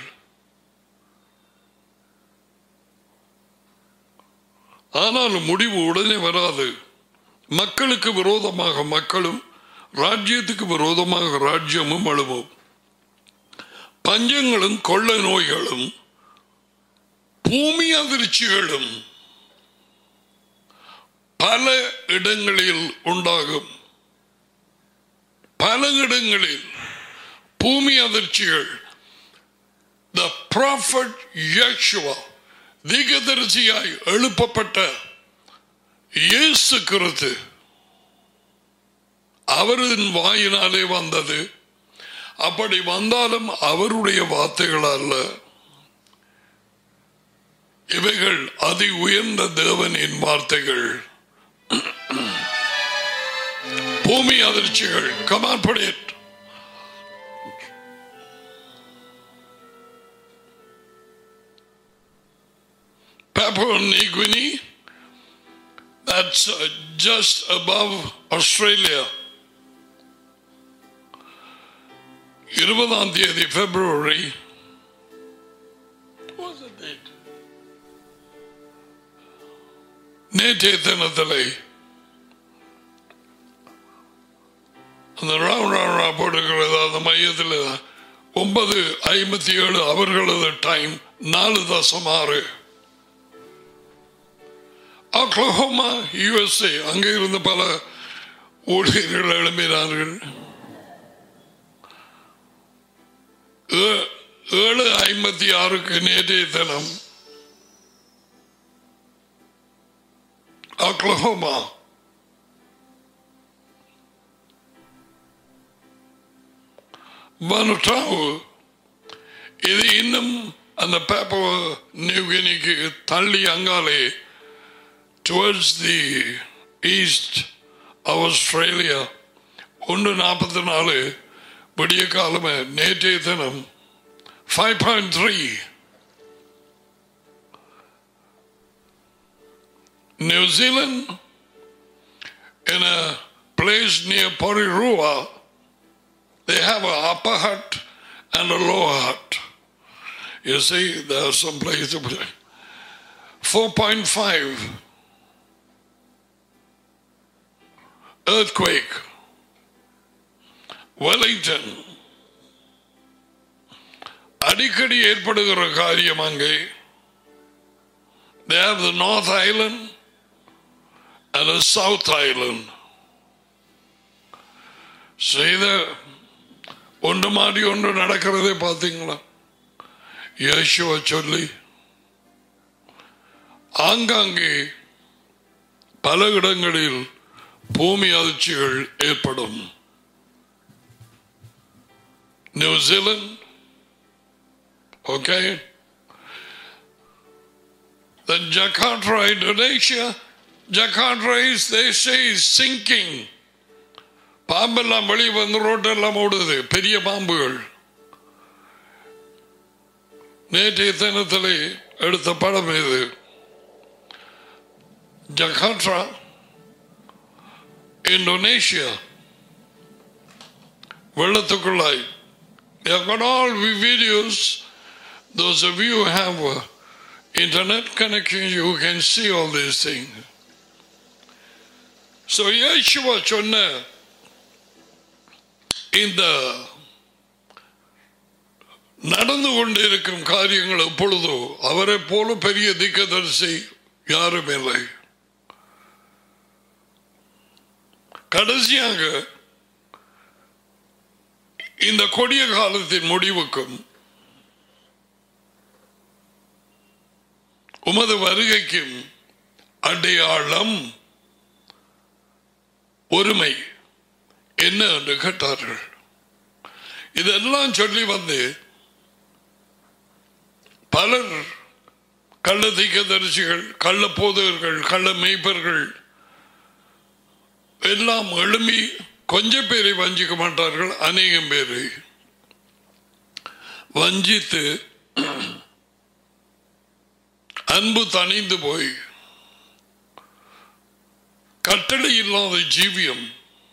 ஆனாலும் முடிவு உடனே வராது மக்களுக்கு விரோதமாக மக்களும் ராஜ்யத்துக்கு விரோதமாக ராஜ்யமும் அழுவோம் பஞ்சங்களும் கொள்ளை நோய்களும் பூமி அதிர்ச்சிகளும் பல இடங்களில் உண்டாகும் பல இடங்களில் பூமி அதிர்ச்சிகள் த ப்ராஃபட் யக்ஷுவா தீகதரிசியாய் எழுப்பப்பட்ட இயேசு கிறிஸ்து அவரின் வாயினாலே வந்தது அப்படி வந்தாலும் அவருடைய வார்த்தைகள் அல்ல இவைகள் அதி உயர்ந்த தேவனின் வார்த்தைகள் பூமி அதிர்ச்சிகள் கமான் படேட் Papua New Guinea, that's uh, just above Australia. இருபதாம் தேதி பிப்ரவரி நேற்றைய தினத்தில் அந்த ரவுண்ட் ரவுண்ட் போட்டுக்கிறது அந்த மையத்தில் ஒன்பது ஐம்பத்தி ஏழு அவர்களது டைம் நாலு தசம் ஆறு அக்லஹோமா யுஎஸ்ஏ அங்கே இருந்த பல ஊழியர்கள் எழுப்பினார்கள் ஏழு ஐம்பத்தி ஆறுக்கு நேற்றைய தினம் அக்லஹோமா வனுட்டாவு இது இன்னும் அந்த பேப்பர் நியூகினிக்கு தள்ளி அங்காலே towards the east of Australia ஒன்று நாற்பத்தி நாலு விடிய காலமே நேற்றைய தினம் five point three New Zealand in a place near Porirua they have an upper hut and a lower hut You see, there are some places. 4.5 earthquake. Wellington. அடிக்கடி ஏற்படுகிற காரியம் அங்கே They have the North Island and the South Island. செய்த ஒன்று மாறி ஒன்று நடக்கிறதே பார்த்தீங்களா இயேசுவை சொல்லி ஆங்காங்கே பல இடங்களில் பூமி அதிர்ச்சிகள் ஏற்படும் நியூசிலாந்து okay Then Jakarta, Indonesia, Jakarta is, they say, is sinking. பாம்பெல்லாம் வெளியே வந்து ரோட்டெல்லாம் ஓடுது பெரிய பாம்புகள் நேற்றைய தினத்தில் எடுத்த படம் இது ஜகார்டா இந்தோனேஷியா வெள்ளத்துக்குள்ளாய் They have got all videos. Those of you who have uh, internet connection, you can see all these things. So Yeshua சொன்ன இந்த நடந்து கொண்டிருக்கும் காரியங்கள் எப்பொழுதோ அவரை போல பெரிய திக்கதரிசி யாரும் இல்லை கடைசியாக இந்த கொடிய காலத்தின் முடிவுக்கும் உமது வருகைக்கும் அடையாளம் ஒருமை என்ன என்று கேட்டார்கள் இதெல்லாம் சொல்லி வந்து பலர் கள்ள தீக்கதரிசிகள் கள்ள போதகர்கள் கள்ள மெய்ப்பர்கள் எல்லாம் எழும்பி கொஞ்சம் பேரை வஞ்சிக்க மாட்டார்கள் அநேகம் பேரை வஞ்சித்து அன்பு தணிந்து போய் கட்டளை இல்லாத ஜீவியம்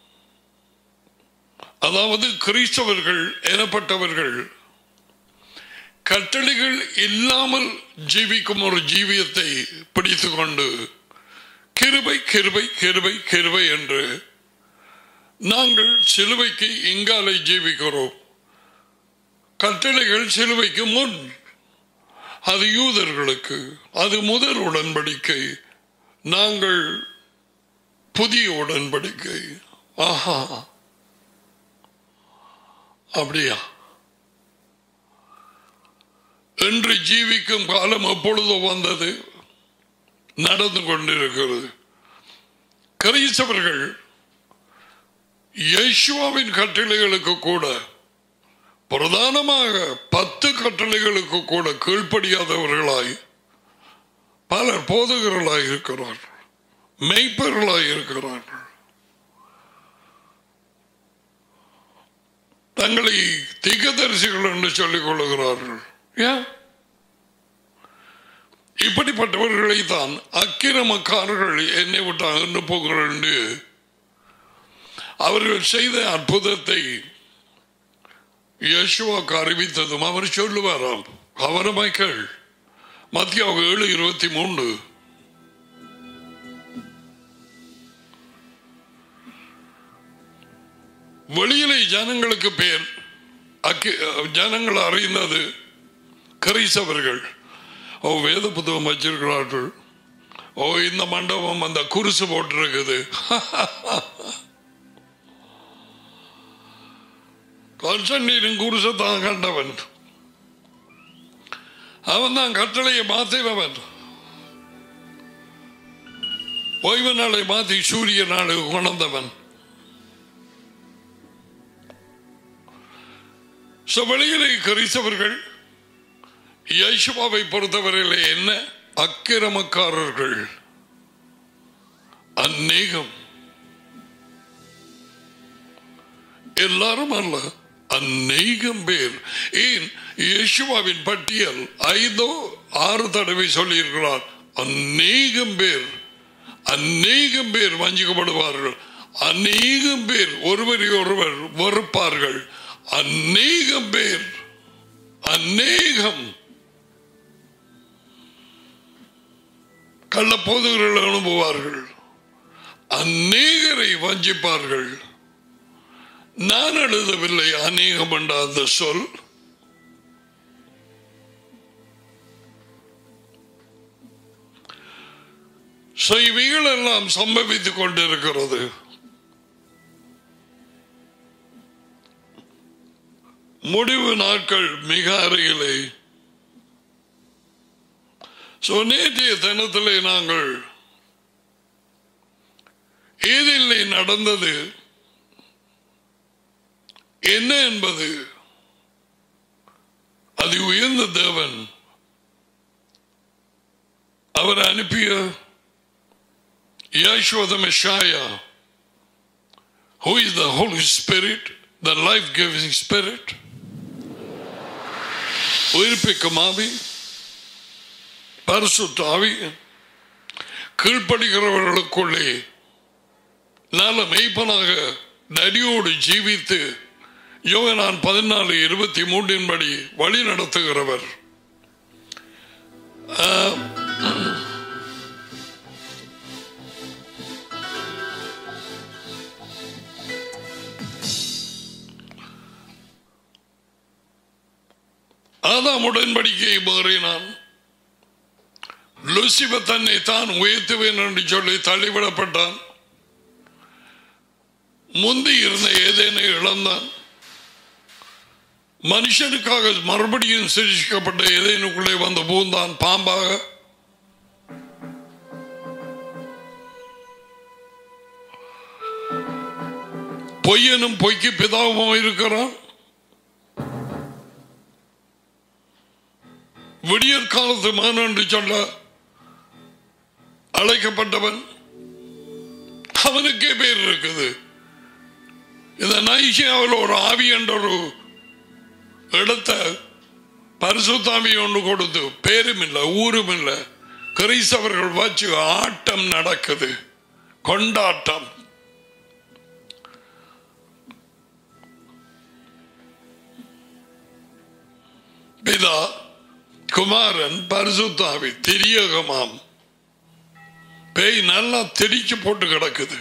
அதாவது கிறிஸ்தவர்கள் எனப்பட்டவர்கள் கட்டளைகள் இல்லாமல் ஜீவிக்கும் ஒரு ஜீவியத்தை பிடித்துக் கொண்டு கிருபை கிருபை கிருபை கிருபை என்று நாங்கள் சிலுவைக்கு இங்காலை ஜீவிக்கிறோம் கட்டளைகள் சிலுவைக்கு முன் அது யூதர்களுக்கு அது முதல் உடன்படிக்கை நாங்கள் புதிய உடன்படிக்கை ஆஹா அப்படியா என்று ஜீவிக்கும் காலம் எப்பொழுதோ வந்தது நடந்து கொண்டிருக்கிறது கிறிஸ்தவர்கள் யேசுவாவின் கட்டளைகளுக்கு கூட பிரதானமாக பத்து கட்டளைகளுக்கு கூட கீழ்ப்படியாதவர்களாய் பலர் போதகர்களாய் இருக்கிறார்கள் மெய்ப்பர்களாய் இருக்கிறார்கள் தங்களை திகதரிசிகள் என்று சொல்லிக் கொள்ளுகிறார்கள் ஏன் இப்படிப்பட்டவர்களை தான் அக்கிரமக்காரர்கள் என்னை விட்டு அகன்று போகிறார்கள் என்று அவர்கள் செய்த அற்புதத்தை யேசுவாக்கு அறிவித்ததும் அவர் சொல்லுவாராம் அவரமாய் கேள் மத்திய ஏழு இருபத்தி மூன்று வெளியிலே ஜனங்களுக்கு பேர் அக்கி ஜனங்கள் அறிந்தது கிரைசவர்கள் ஓ வேத புத்தகம் வச்சிருக்கிறார்கள் ஓ இந்த மண்டபம் அந்த குருசு போட்டிருக்குது கான்ஸ்டன்டீனின் குருசை தான் கண்டவன் அவன் தான் கட்டளையை மாற்றினவன் ஓய்வு நாளை மாற்றி சூரிய நாளுக்கு கொண்டவன் வெளியிலே கிறிஸ்தவர்கள் யேசுவாவை பொறுத்தவரையிலே என்ன அக்கிரமக்காரர்கள் அநேகம் எல்லாரும் அல்ல அநேகம் பேர் ஏன் இயேசுவாவின் பட்டியல் ஐந்தோ ஆறு தடவை சொல்லியிருக்கிறார் அநேகம் பேர் அநேகம் பேர் வஞ்சிக்கப்படுவார்கள் அநேகம் பேர் ஒருவரை ஒருவர் வெறுப்பார்கள் அநேகம் பேர் அநேகம் கள்ளப்போதுகள் அனுப்புவார்கள் அநேகரை வஞ்சிப்பார்கள் நான் எழுதவில்லை அநேகம் என்ற அந்த சொல் So, இவைகள் எல்லாம் சம்பவித்துக் கொண்டிருக்கிறது முடிவு நாட்கள் மிக அருகிலே So, நேற்றைய தினத்திலே நாங்கள் ஏதில்லை நடந்தது என்ன என்பது அது உயர்ந்த தேவன் அவர் அனுப்பிய Yeshua the Messiah, who is the Holy Spirit, the life-giving Spirit, உயிர்ப்பிக்கும் ஆவி பரிசுத்தாவி கீழ்ப்படுகிறவர்களுக்குள்ளே நல்ல மெய்ப்பனாக நடியோடு ஜீவித்து யோகனான் பதினாலு இருபத்தி மூன்றின் படி வழி நடத்துகிறவர் ஆஹ், ஆதாம் உடன்படிக்கையை மாறினான் லூசிபர் தன்னை தான் உயர்த்துவேன் என்று சொல்லி தள்ளிவிடப்பட்டான் முந்தி இருந்த ஏதேனை இழந்தான் மனுஷனுக்காக மறுபடியும் சிரிக்கப்பட்ட ஏதேனுக்குள்ளே வந்து பூந்தான் பாம்பாக பொய்யனும் பொய்க்கு பிதாவும் இருக்கிறான் விடியற் காலத்து மகன் என்று சொல்ல அழைக்கப்பட்டவன் அவனுக்கே பேர் இருக்குது இந்த நைசியாவில் ஒரு ஆவி என்ற ஒரு இடத்த பரிசுத்தாமி ஒன்று கொடுத்து பேரும் இல்லை ஊரும் இல்லை கிறிஸ்தவர்கள் வச்சு ஆட்டம் நடக்குது கொண்டாட்டம் பிதா குமாரன் பரிசுத்தாவி திரியகமாம் பேய் நல்லா திடிச்சு போட்டு கிடக்குது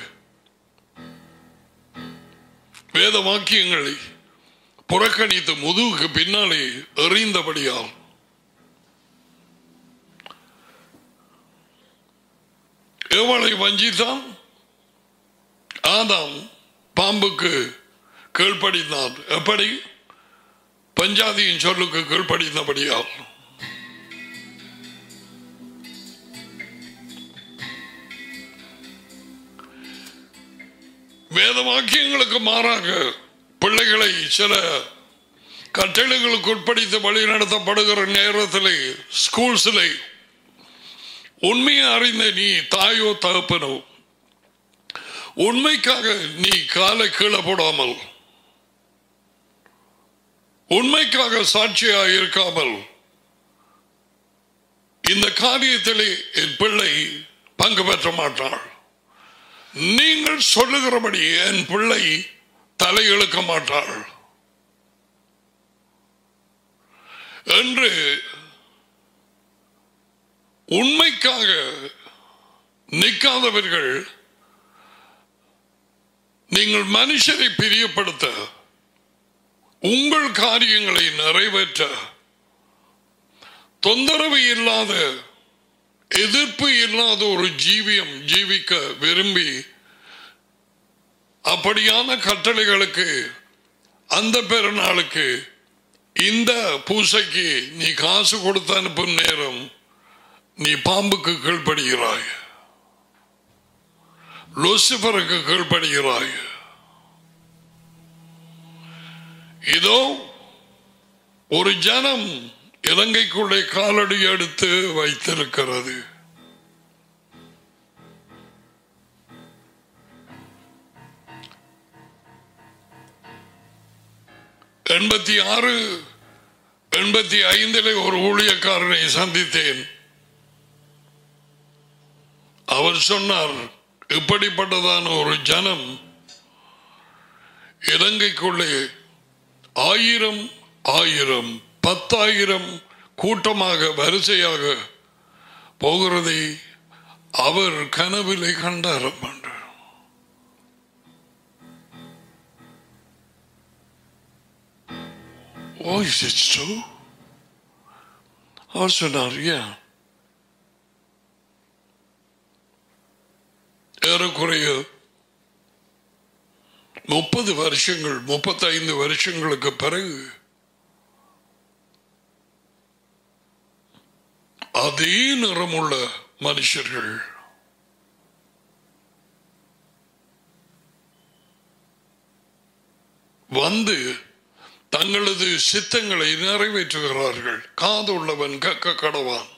வேத வாக்கியங்களை புறக்கணித்து முதுகுக்கு பின்னாலே எறிந்தபடியால் எவளை வஞ்சித்தான் ஆதாம் பாம்புக்கு கீழ்ப்படிந்தான் எப்படி பஞ்சாதியின் சொல்லுக்கு கீழ்ப்படிந்தபடியால் வேத வாக்கியங்களுக்கு மாறாக பிள்ளைகளை சில கட்டளைகளுக்கு உட்படுத்தி வழி நடத்தப்படுகிற நேரத்தில் ஸ்கூல்ஸில் உண்மையை அறிந்த நீ தாயோ தகப்பனோ உண்மைக்காக நீ காலை கீழே போடாமல் உண்மைக்காக சாட்சியாக இருக்காமல் இந்த காரியத்திலே என் பிள்ளை பங்கு பெற்ற மாட்டாள் நீங்கள் சொல்லுகிறபடி என் பிள்ளை தலை இழுக்க மாட்டாள் என்று உண்மைக்காக நிற்காதவர்கள் நீங்கள் மனுஷரை பிரியப்படுத்த உங்கள் காரியங்களை நிறைவேற்ற தொந்தரவு இல்லாத எதிர்ப்பு இல்லாத ஒரு ஜீவியம் ஜீவிக்க விரும்பி அப்படியான கட்டளைகளுக்கு அந்த பெருநாளுக்கு இந்த பூசைக்கு நீ காசு கொடுத்து அனுப்பும் நேரம் நீ பாம்புக்கு கீழ்ப்படுகிறாய் லூசிபருக்கு கீழ்ப்படுகிறாய் இதோ ஒரு ஜனம் இலங்கைக்குள்ளே காலடி எடுத்து வைத்திருக்கிறது எண்பத்தி ஆறு எண்பத்தி ஐந்தில் ஒரு ஊழியக்காரனை சந்தித்தேன் அவர் சொன்னார் இப்படிப்பட்டதான ஒரு ஜனம் இலங்கைக்குள்ளே ஆயிரம் ஆயிரம் பத்தாயிரம் கூட்டமாக வரிசையாக போகிறதை அவர் கனவிலே கண்டாரம் என்று Oh, is it so? அவர் சொன்னார் ஏன் ஏறக்குறைய முப்பது வருஷங்கள் முப்பத்தைந்து வருஷங்களுக்கு பிறகு அதே நிறமுள்ள மனுஷர்கள் வந்து தங்களது சித்தங்களை நிறைவேற்றுகிறார்கள் காது உள்ளவன் கக்க கடவான்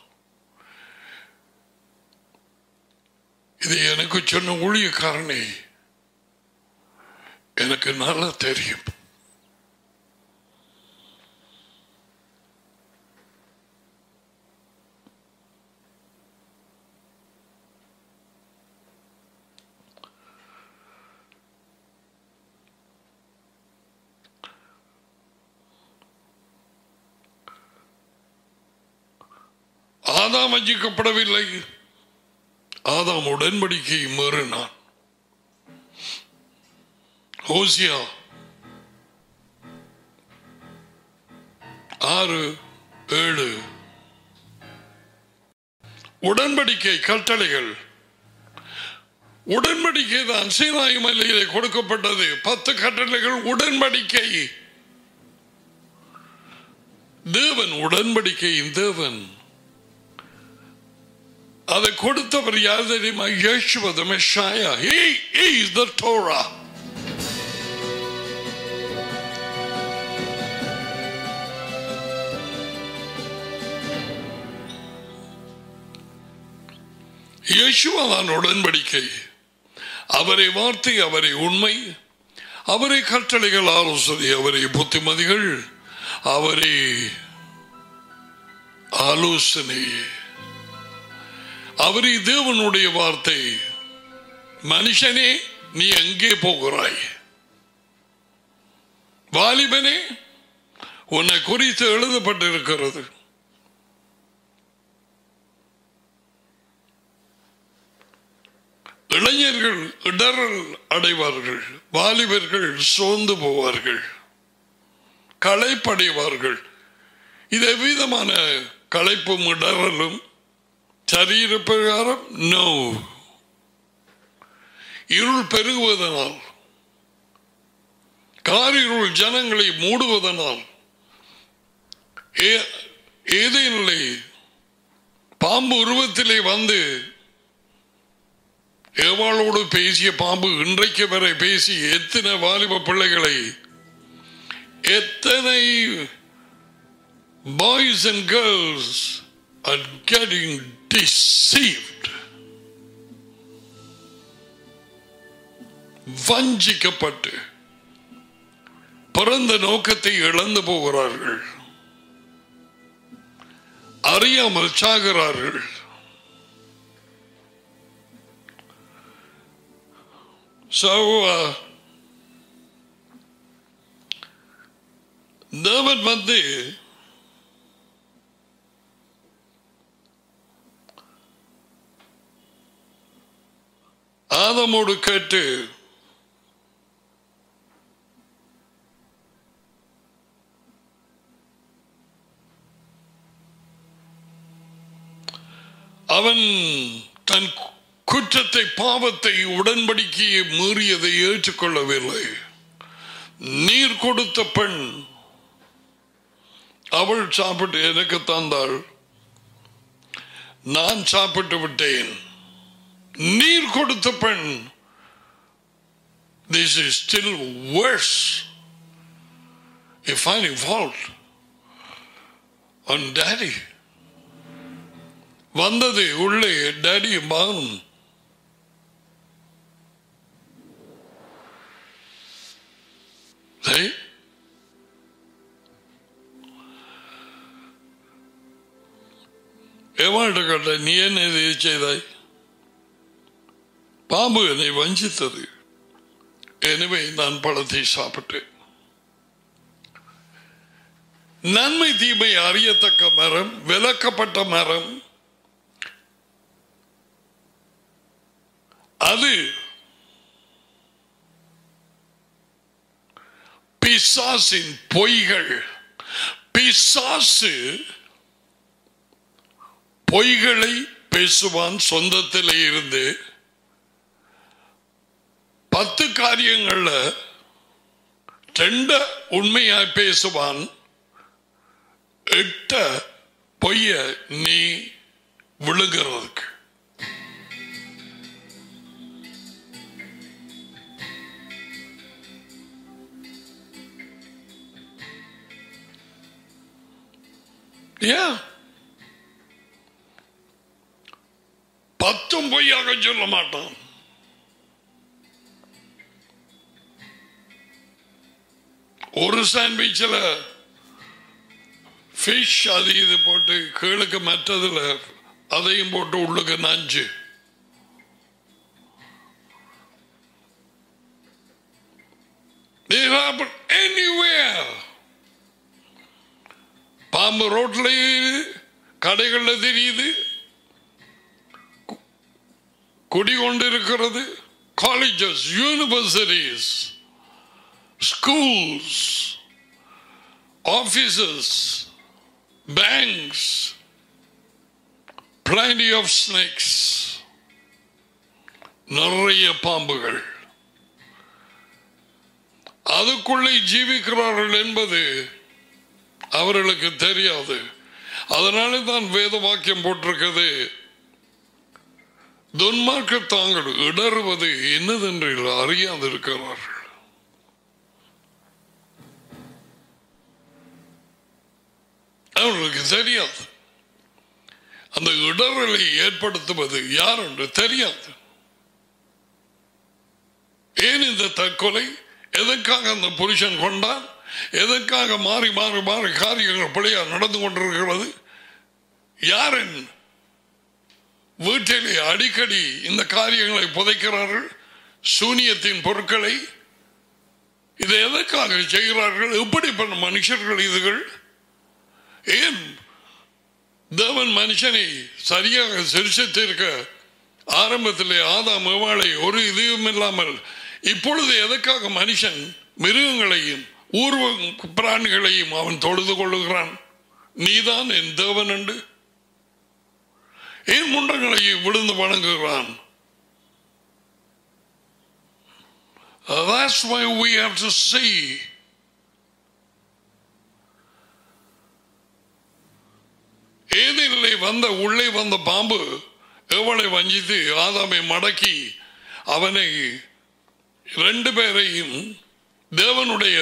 இது எனக்கு சொன்ன ஊழியக்காரனே எனக்கு நல்லா தெரியும் ஆதாம் வஞ்சிக்கப்படவில்லை ஆதாம் உடன்படிக்கை மீறினான் ஹோசியா ஆறு ஏழு உடன்படிக்கை கட்டளைகள் உடன்படிக்கை தான் சீனாய் மலையிலே கொடுக்கப்பட்டது பத்து கட்டளைகள் உடன்படிக்கை தேவன் உடன்படிக்கையின் தேவன் அதை கொடுத்தவர் யார் தெரியுமா யேசுவது மெஷாயா he is the Torah யேசுவான் உடன்படிக்கை அவரை வார்த்தை அவரை உண்மை அவரை கட்டளைகள் ஆலோசனை அவரை புத்திமதிகள் அவரை ஆலோசனை அவரை தேவனுடைய வார்த்தை மனுஷனே நீ எங்கே போகிறாய் வாலிபனே உன்னை குறித்து எழுதப்பட்டிருக்கிறது இளைஞர்கள் இடரல் அடைவார்கள் வாலிபர்கள் சோர்ந்து போவார்கள் களைப்படைவார்கள் இது எவ்விதமான களைப்பும் இடரலும் சரீர பிரகாரம் நோ இருள் பெருகுவதனால் காரிருள் ஜனங்களை மூடுவதனால் ஏதேனில்லை பாம்பு உருவத்திலே வந்து ஏவாளோடு பேசிய பாம்பு இன்றைக்கு வரை பேசி எத்தனை வாலிப பிள்ளைகளை எத்தனை boys and girls are getting deceived. வஞ்சிக்கப்பட்டு பிறந்த நோக்கத்தை இழந்து போகிறார்கள் அறியாமல் சாகிறார்கள் So, uh, தேவன் வந்து ஆதமோடு கேட்டு அவன் தன் குற்றத்தை பாவத்தை உடன்படிக்கையை மீறியதை ஏற்றுக்கொள்ளவில்லை நீர் கொடுத்த பெண் அவள் சாப்பிட்டு எனக்கு தந்தாள் நான் சாப்பிட்டு விட்டேன் நீர் கொடுத்த பெண் this is still worse if finding fault on daddy வந்தது உள்ளே டேடி மகன் சரி எவாட்ட கேட்ட நீ என்ன இது செய்தாய் பாம்பு என்னை வஞ்சித்தது எனவே நான் பழத்தை சாப்பிட்டேன் நன்மை தீமை அறியத்தக்க மரம் விலக்கப்பட்ட மரம் அது பிசாசின் பொய்கள் பிசாசு பொய்களை பேசுவான் சொந்தத்திலே இருந்து பத்து காரியங்கள்ல ரெண்ட உண்மையாய் பேசுவான் எட்ட பொய்ய நீ விழுகிறதுக்கு ஏன் பத்தும் பொய்யாக சொல்ல மாட்டான் ஒரு சாண்ட்விச்சில் ஃபிஷ் அது இது போட்டு கீழுக்கு மற்றதுல அதையும் போட்டு உள்ளுக்கு நஞ்சு They happen anywhere. பாம்பு ரோட்ல கடைகள்ல தெரியுது கு- குடிகொண்டிருக்கிறது colleges universities schools, offices, banks, plenty of snakes, நிறைய பாம்புகள் அதுக்குள்ளே ஜீவிக்கிறார்கள் என்பது அவர்களுக்கு தெரியாது அதனால தான் வேத வாக்கியம் போட்டிருக்கிறது துன்மார்க்க தாங்கள் இடறுவது என்னதென்று அறியாது இருக்கிறார்கள் அவர்களுக்கு தெரியாது அந்த இடரலை ஏற்படுத்துவது யார் என்று தெரியாது ஏன் இந்த தற்கொலை எதற்காக அந்த புருஷன் கொண்டான் எதற்காக மாறி மாறி மாறி காரியங்கள் பிழையா நடந்து கொண்டிருக்கிறது யாரின் வீட்டிலே அடிக்கடி இந்த காரியங்களை புதைக்கிறார்கள் சூனியத்தின் பொருட்களை இதை எதற்காக செய்கிறார்கள் எப்படிப்பட்ட மனுஷர்கள் இதுகள் ஏன் தேவன் மனுஷனை சரியாக சிரிச்சித்திருக்க ஆரம்பத்திலே ஆதாம் ஏவாளை ஒரு இதுவும் இல்லாமல் இப்பொழுது எதற்காக மனுஷன் மிருகங்களையும் ஊர்வ பிராணிகளையும் அவன் தொழுது கொள்ளுகிறான் நீதான் என் தேவன் என்று ஏன் முண்டங்களை விழுந்து வணங்குகிறான் That's why we have to see ஏதிலே வந்த உள்ளே வந்த பாம்பு எவளை வஞ்சித்து ஆதாமை மடக்கி அவனை ரெண்டு பேரையும் தேவனுடைய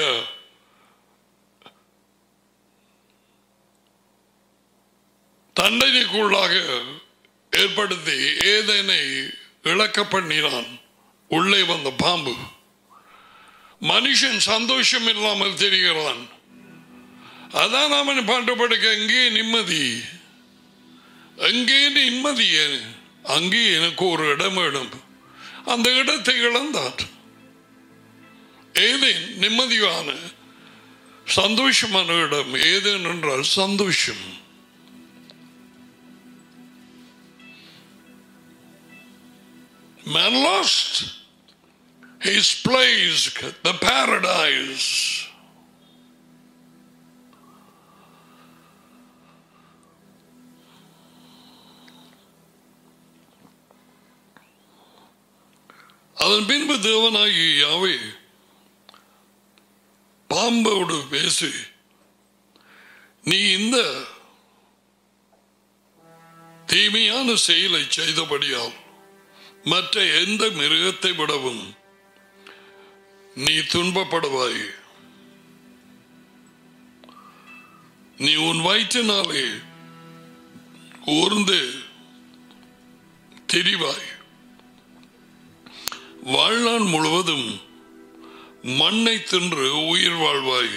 தண்டனைக்குள்ளாக ஏற்படுத்தி ஏதனை இழக்க பண்ணினான் உள்ளே வந்த பாம்பு மனுஷன் சந்தோஷம் இல்லாமல் தெரிகிறான் அதான் அவன் பாட்டு படுக்க எங்கே நிம்மதி எங்கே நிம்மதி அங்கே எனக்கு ஒரு இடம் வேணும் அந்த இடத்தை இழந்தான் ஏதேன் நிம்மதியான சந்தோஷமான இடம் ஏதேன் என்றால் சந்தோஷம் Man lost his place, the paradise. அதன் பின்பு தேவனாகி யாவே பாம்போடு பேசி நீ இந்த தீமையான செயலை செய்தபடியால் மற்ற எந்த மிருகத்தை விடவும் நீ துன்பப்படுவாய் நீ உன் வயிற்றினாலே ஊர்ந்து திரிவாய் வாழ்நாள் முழுவதும் மண்ணை தின்று உயிர் வாழ்வாய்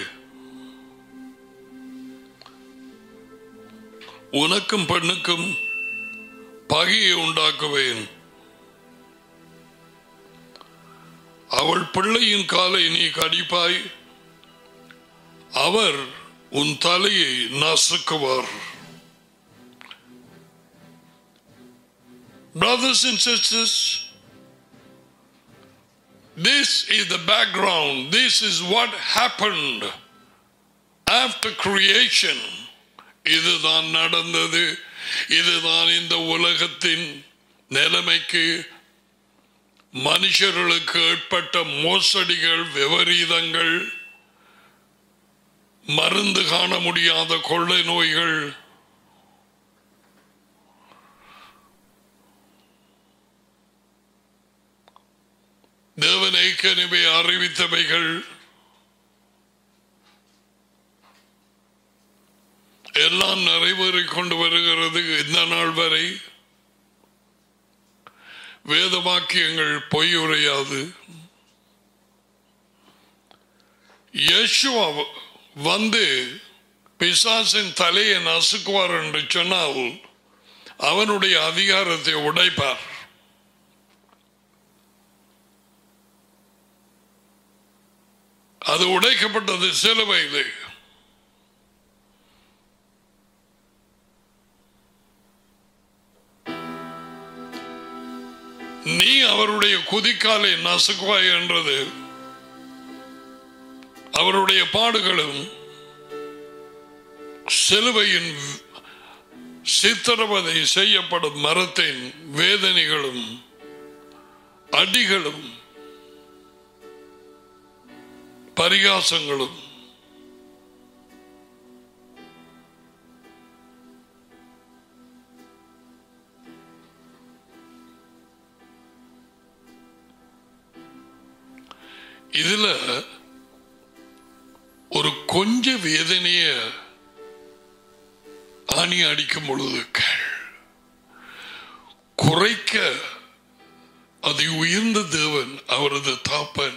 உனக்கும் பெண்ணுக்கும் பகையை உண்டாக்குவேன் அவள் பிள்ளையின் காலை நீ கடிப்பாய் அவர் உன் தலையை நசுக்குவார் Brothers and sisters, This is the background. This is what happened after creation. இதுதான் நடந்தது இதுதான் இந்த உலகத்தின் நிலைமைக்கு மனுஷர்களுக்கு ஏற்பட்ட மோசடிகள் விபரீதங்கள் மருந்து காண முடியாத கொள்ளை நோய்கள் தேவன் ஏற்கனவே அறிவித்தவைகள் எல்லாம் நிறைவேறிக் கொண்டு வருகிறது இந்த நாள் வரை வேத வாக்கியங்கள் பொய்யுரையாது யேசுவா வந்து பிசாசின் தலையை நசுக்குவார் என்று சொன்னால் அவனுடைய அதிகாரத்தை உடைப்பார் அது உடைக்கப்பட்டது சிலுவையில் நீ அவருடைய குதிக்காலை நசுக்குவாய் என்றது அவருடைய பாடுகளும் சிலுவையின் சித்திரவதை செய்யப்படும் மரத்தின் வேதனைகளும் அடிகளும் பரிகாசங்களும் இதுல ஒரு கொஞ்ச வேதனைய ஆணி அடிக்கும் பொழுது கேள். குறைக்க அதை உயர்ந்த தேவன் அவரது தாப்பன்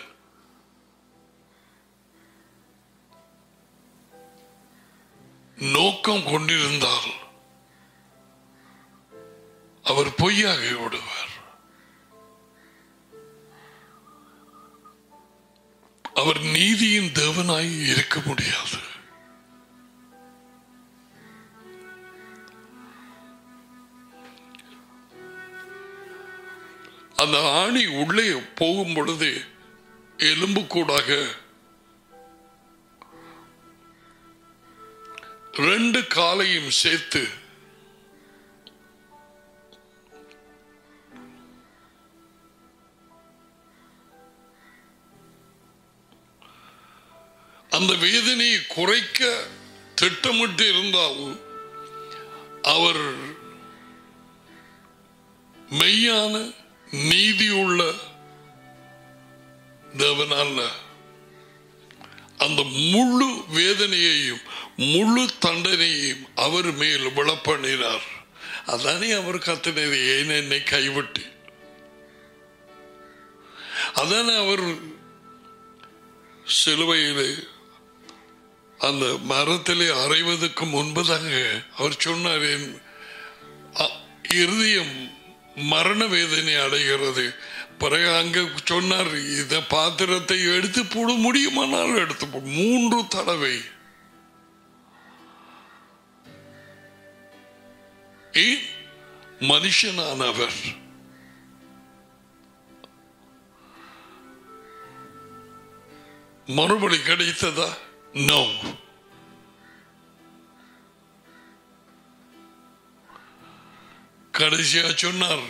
நோக்கம் கொண்டிருந்தால் அவர் பொய்யாக விடுவார் அவர் நீதியின் தேவனாய் இருக்க முடியாது அந்த ஆணி உள்ளே போகும் பொழுது எலும்பு கூடாக ரெண்டு காலையும் சேர்த்து அந்த வேதனையை குறைக்க திட்டமிட்டு இருந்தால் அவர் மெய்யான நீதியுள்ள தேவனல்ல அந்த முழு வேதனையையும் முழு தண்டனையையும் அவர் மேல் விழப்பண்ணினார் அதானே அவர் கத்தினது ஏன் என்னை கைவிட்டு அதானே அவர் சிலுவையிலே அந்த மரத்திலே அறைவதற்கு முன்பதாக அவர் சொன்னார் என் அ- இருதயம் மரண வேதனை அடைகிறது பிறகு அங்க சொன்னார் இந்த பாத்திரத்தை எடுத்து போட முடியுமானால் எடுத்து போடு மூன்று தடவை ஏன் மனுஷனானவர் மறுபடி கிடைத்ததா நோ கடைசியா சொன்னார்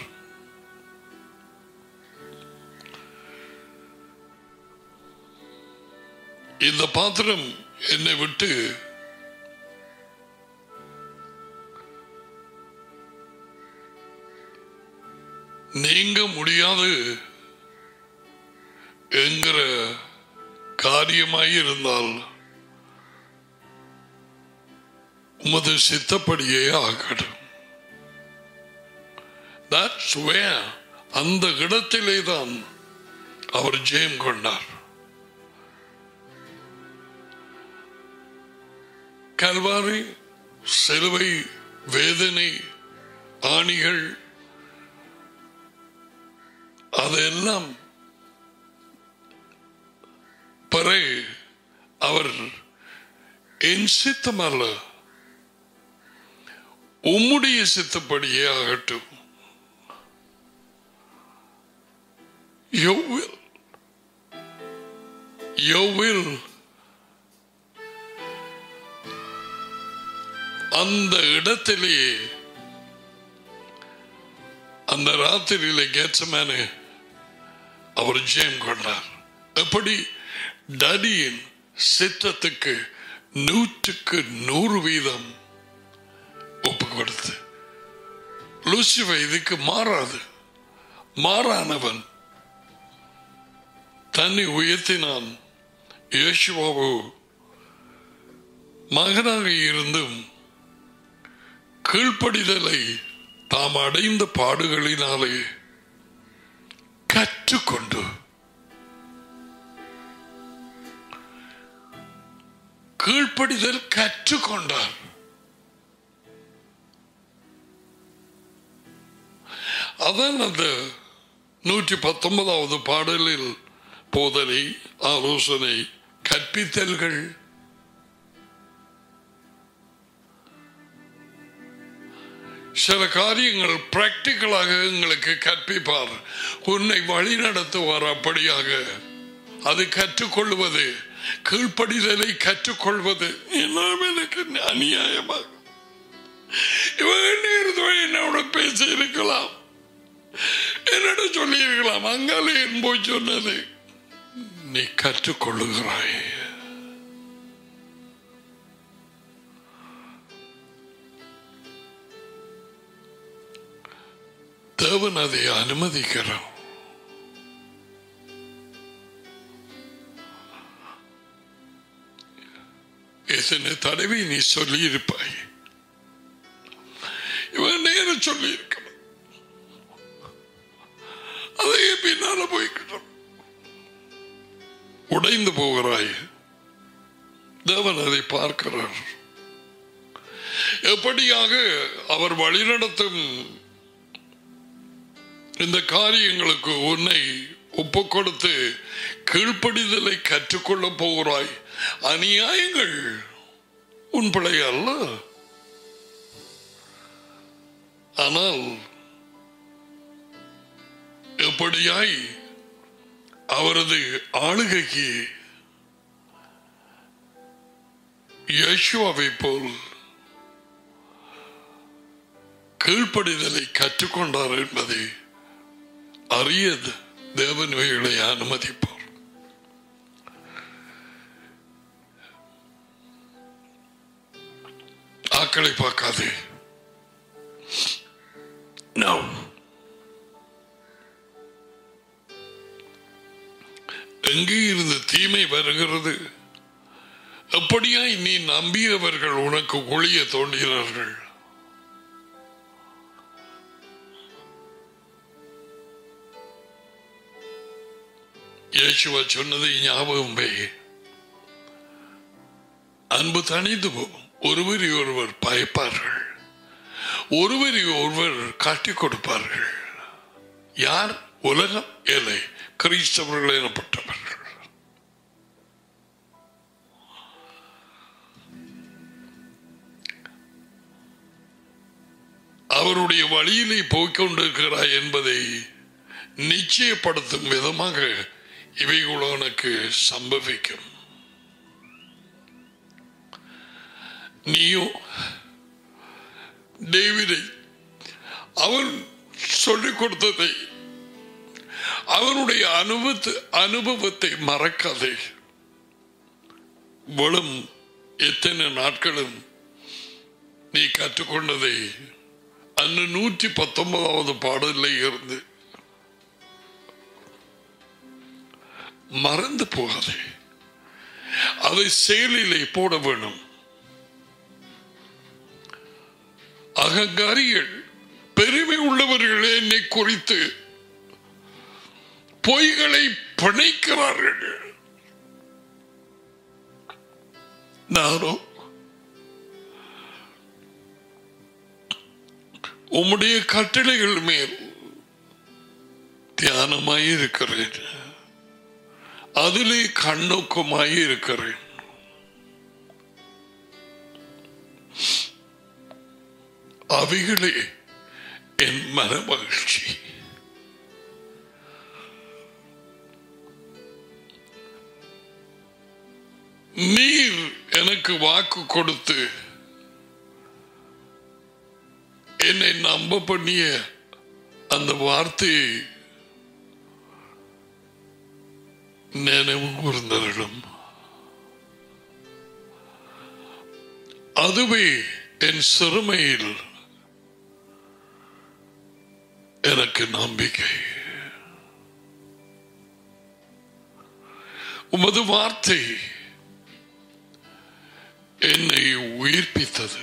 இந்த பாத்திரம் என்னை விட்டு நீங்க முடியாது என்கிற காரியமாய் இருந்தால் உமது சித்தப்படியே ஆகட்டும் That's where அந்த இடத்திலே தான் அவர் ஜெயம் கொண்டார் கல்வாரி சிலுவை வேதனை ஆணிகள் அதெல்லாம் பிறகு அவர் என் சித்தம் அல்ல உம்முடைய சித்தப்படியே ஆகட்டும் Your will, your will அந்த இடத்திலேயே அந்த ராத்திரியில கேட்சமேனு அவர் ஜெயம் கொண்டார் எப்படி டடியின் சித்தத்துக்கு நூற்றுக்கு நூறு வீதம் ஒப்பு கொடுத்து லூசிஃபை இதுக்கு மாறாது மாறானவன் தன்னை உயர்த்தினான் இயேசுவாவோ மகனாக இருந்தும் கீழ்ப்படிதலை தாம் அடைந்த பாடுகளினாலே கற்றுக்கொண்டு கீழ்ப்படிதல் கற்றுக்கொண்டார் அதான் அந்த நூற்றி பத்தொன்பதாவது பாடலில் போதனை ஆலோசனை கற்பித்தல்கள் சில காரியங்கள் பிராக்டிக்கலாக எங்களுக்கு கற்பிப்பார் உன்னை வழி நடத்துவார் அப்படியாக அது கற்றுக்கொள்வது கீழ்ப்படிதலை கற்றுக்கொள்வது எல்லாம் எனக்கு அநியாயமாக இவங்க இருந்தோ என்னோட பேச இருக்கலாம் என்னோட சொல்லி இருக்கலாம் அங்காலே என் போய் சொன்னது நீ கற்றுக்கொள்ளுகிறாய் தேவன் அதை அனுமதிக்கிறான் எத்தனை தடவை நீ சொல்லி இருப்பாய் இவன் நேரம் சொல்லி இருக்கணும் அதையே பின்னால போய்கிட்டோம் உடைந்து போகிறாய் தேவன் அதை பார்க்கிறார் எப்படியாக அவர் வழிநடத்தும் இந்த காரியங்களுக்கு உன்னை ஒப்பு கொடுத்து கீழ்ப்படிதலை கற்றுக்கொள்ள போகிறாய் அநியாயங்கள் உன் பிழை அல்ல ஆனால் எப்படியாய் அவரது ஆளுகைக்கு யேசுவாவை போல் கீழ்ப்படிதலை கற்றுக்கொண்டார் என்பதை அறிய தேவன்வைகளை அனுமதிப்பார் ஆக்களை பார்க்காதே No. எங்கே இருந்து தீமை வருகிறது எப்படியாய் நீ நம்பியவர்கள் உனக்கு ஒளிய தோன்றுகிறார்கள் இயேசுவா சொன்னதை ஞாபகம் வை அன்பு தனிந்து போகும் ஒருவரை ஒருவர் பயப்பார்கள் ஒருவரை ஒருவர் காட்டிக் கொடுப்பார்கள் யார் உலகம் இல்லை கிறிஸ்தவர்கள் எனப்பட்டவர்கள் அவருடைய வழியிலே போய்கொண்டிருக்கிறாய் என்பதை நிச்சயப்படுத்தும் விதமாக இவைகள் உனக்கு சம்பவிக்கும் நீயும் டேவிடை அவன் சொல்லிக் கொடுத்ததை அவனுடைய அனுபவத்தை அனுபவத்தை மறக்காதே வளும் எத்தனை நாட்களும் நீ கற்றுக்கொண்டதை அந்த நூற்றி பத்தொன்பதாவது பாடலில் இருந்து மறந்து போகாதே அதை செயலிலே போட வேணும் அகங்காரிகள் பெருமை உள்ளவர்கள் என்னை குறித்து பொய்களை பிணைக்கிறார்கள் நானோ உம்முடைய கட்டளைகள் மேல் தியானமாய் இருக்கிறேன் அதிலே கண்ணோக்கமாய் இருக்கிறேன் அவைகளே என் மன மகிழ்ச்சி நீர் எனக்கு வாக்கு கொடுத்து என்னை நம்ப பண்ணிய அந்த வார்த்தையை நினைவு கூர்ந்தருளும் அதுவே என் சிறுமையில் எனக்கு நம்பிக்கை உமது வார்த்தை என்னை உயிர்ப்பித்தது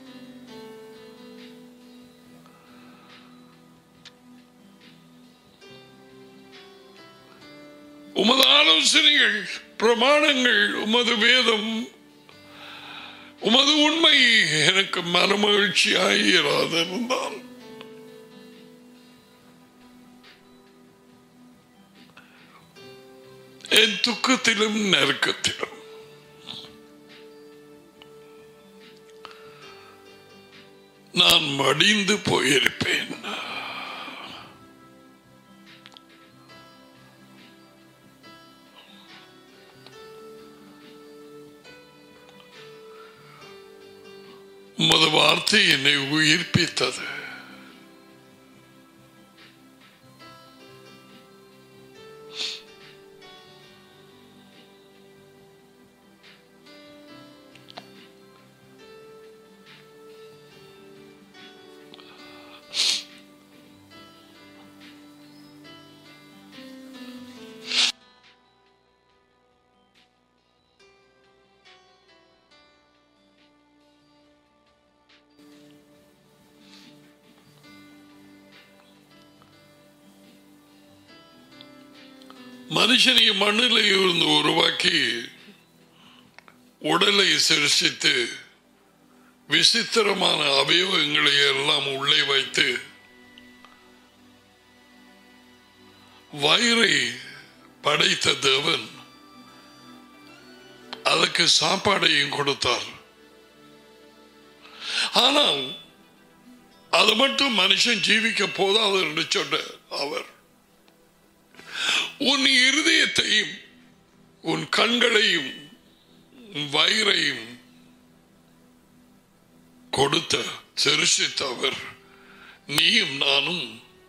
உமது ஆலோசனைகள் பிரமாணங்கள் உமது வேதம் உமது உண்மை எனக்கு மனமகிழ்ச்சியாய் இராதிருந்தால் என் துக்கத்திலும் நெருக்கத்திலும் நான் மடிந்து போயிருப்பேன் உமது வார்த்தை என்னை உயிர்ப்பித்தது மனுஷனை மண்ணில் இருந்து உருவாக்கி உடலை சிருஷ்டித்து விசித்திரமான அவயவங்களை எல்லாம் உள்ளே வைத்து வயிறை படைத்த தேவன் அதுக்கு சாப்பாடையும் கொடுத்தார் ஆனால் அது மட்டும் மனுஷன் ஜீவிக்க போதாது என்று சொன்ன அவர் உன் இருதயத்தையும் உன் கண்களையும் உன் வயிறையும் கொடுத்த சிருஷித்த அவர் நீயும் நானும்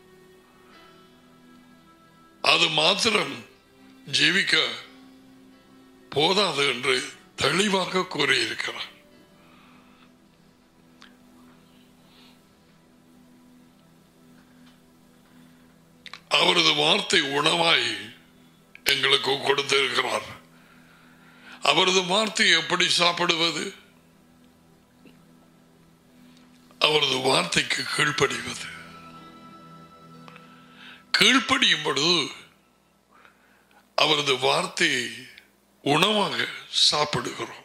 அது மாத்திரம் ஜீவிக்க போதாது என்று தெளிவாக கூறியிருக்கிறார் அவரது வார்த்தை உணவாய் எங்களுக்கு கொடுத்திருக்கிறார் அவரது வார்த்தை எப்படி சாப்பிடுவது அவரது வார்த்தைக்கு கீழ்ப்படிவது கீழ்ப்படியும் பொழுது அவரது வார்த்தையை உணவாக சாப்பிடுகிறோம்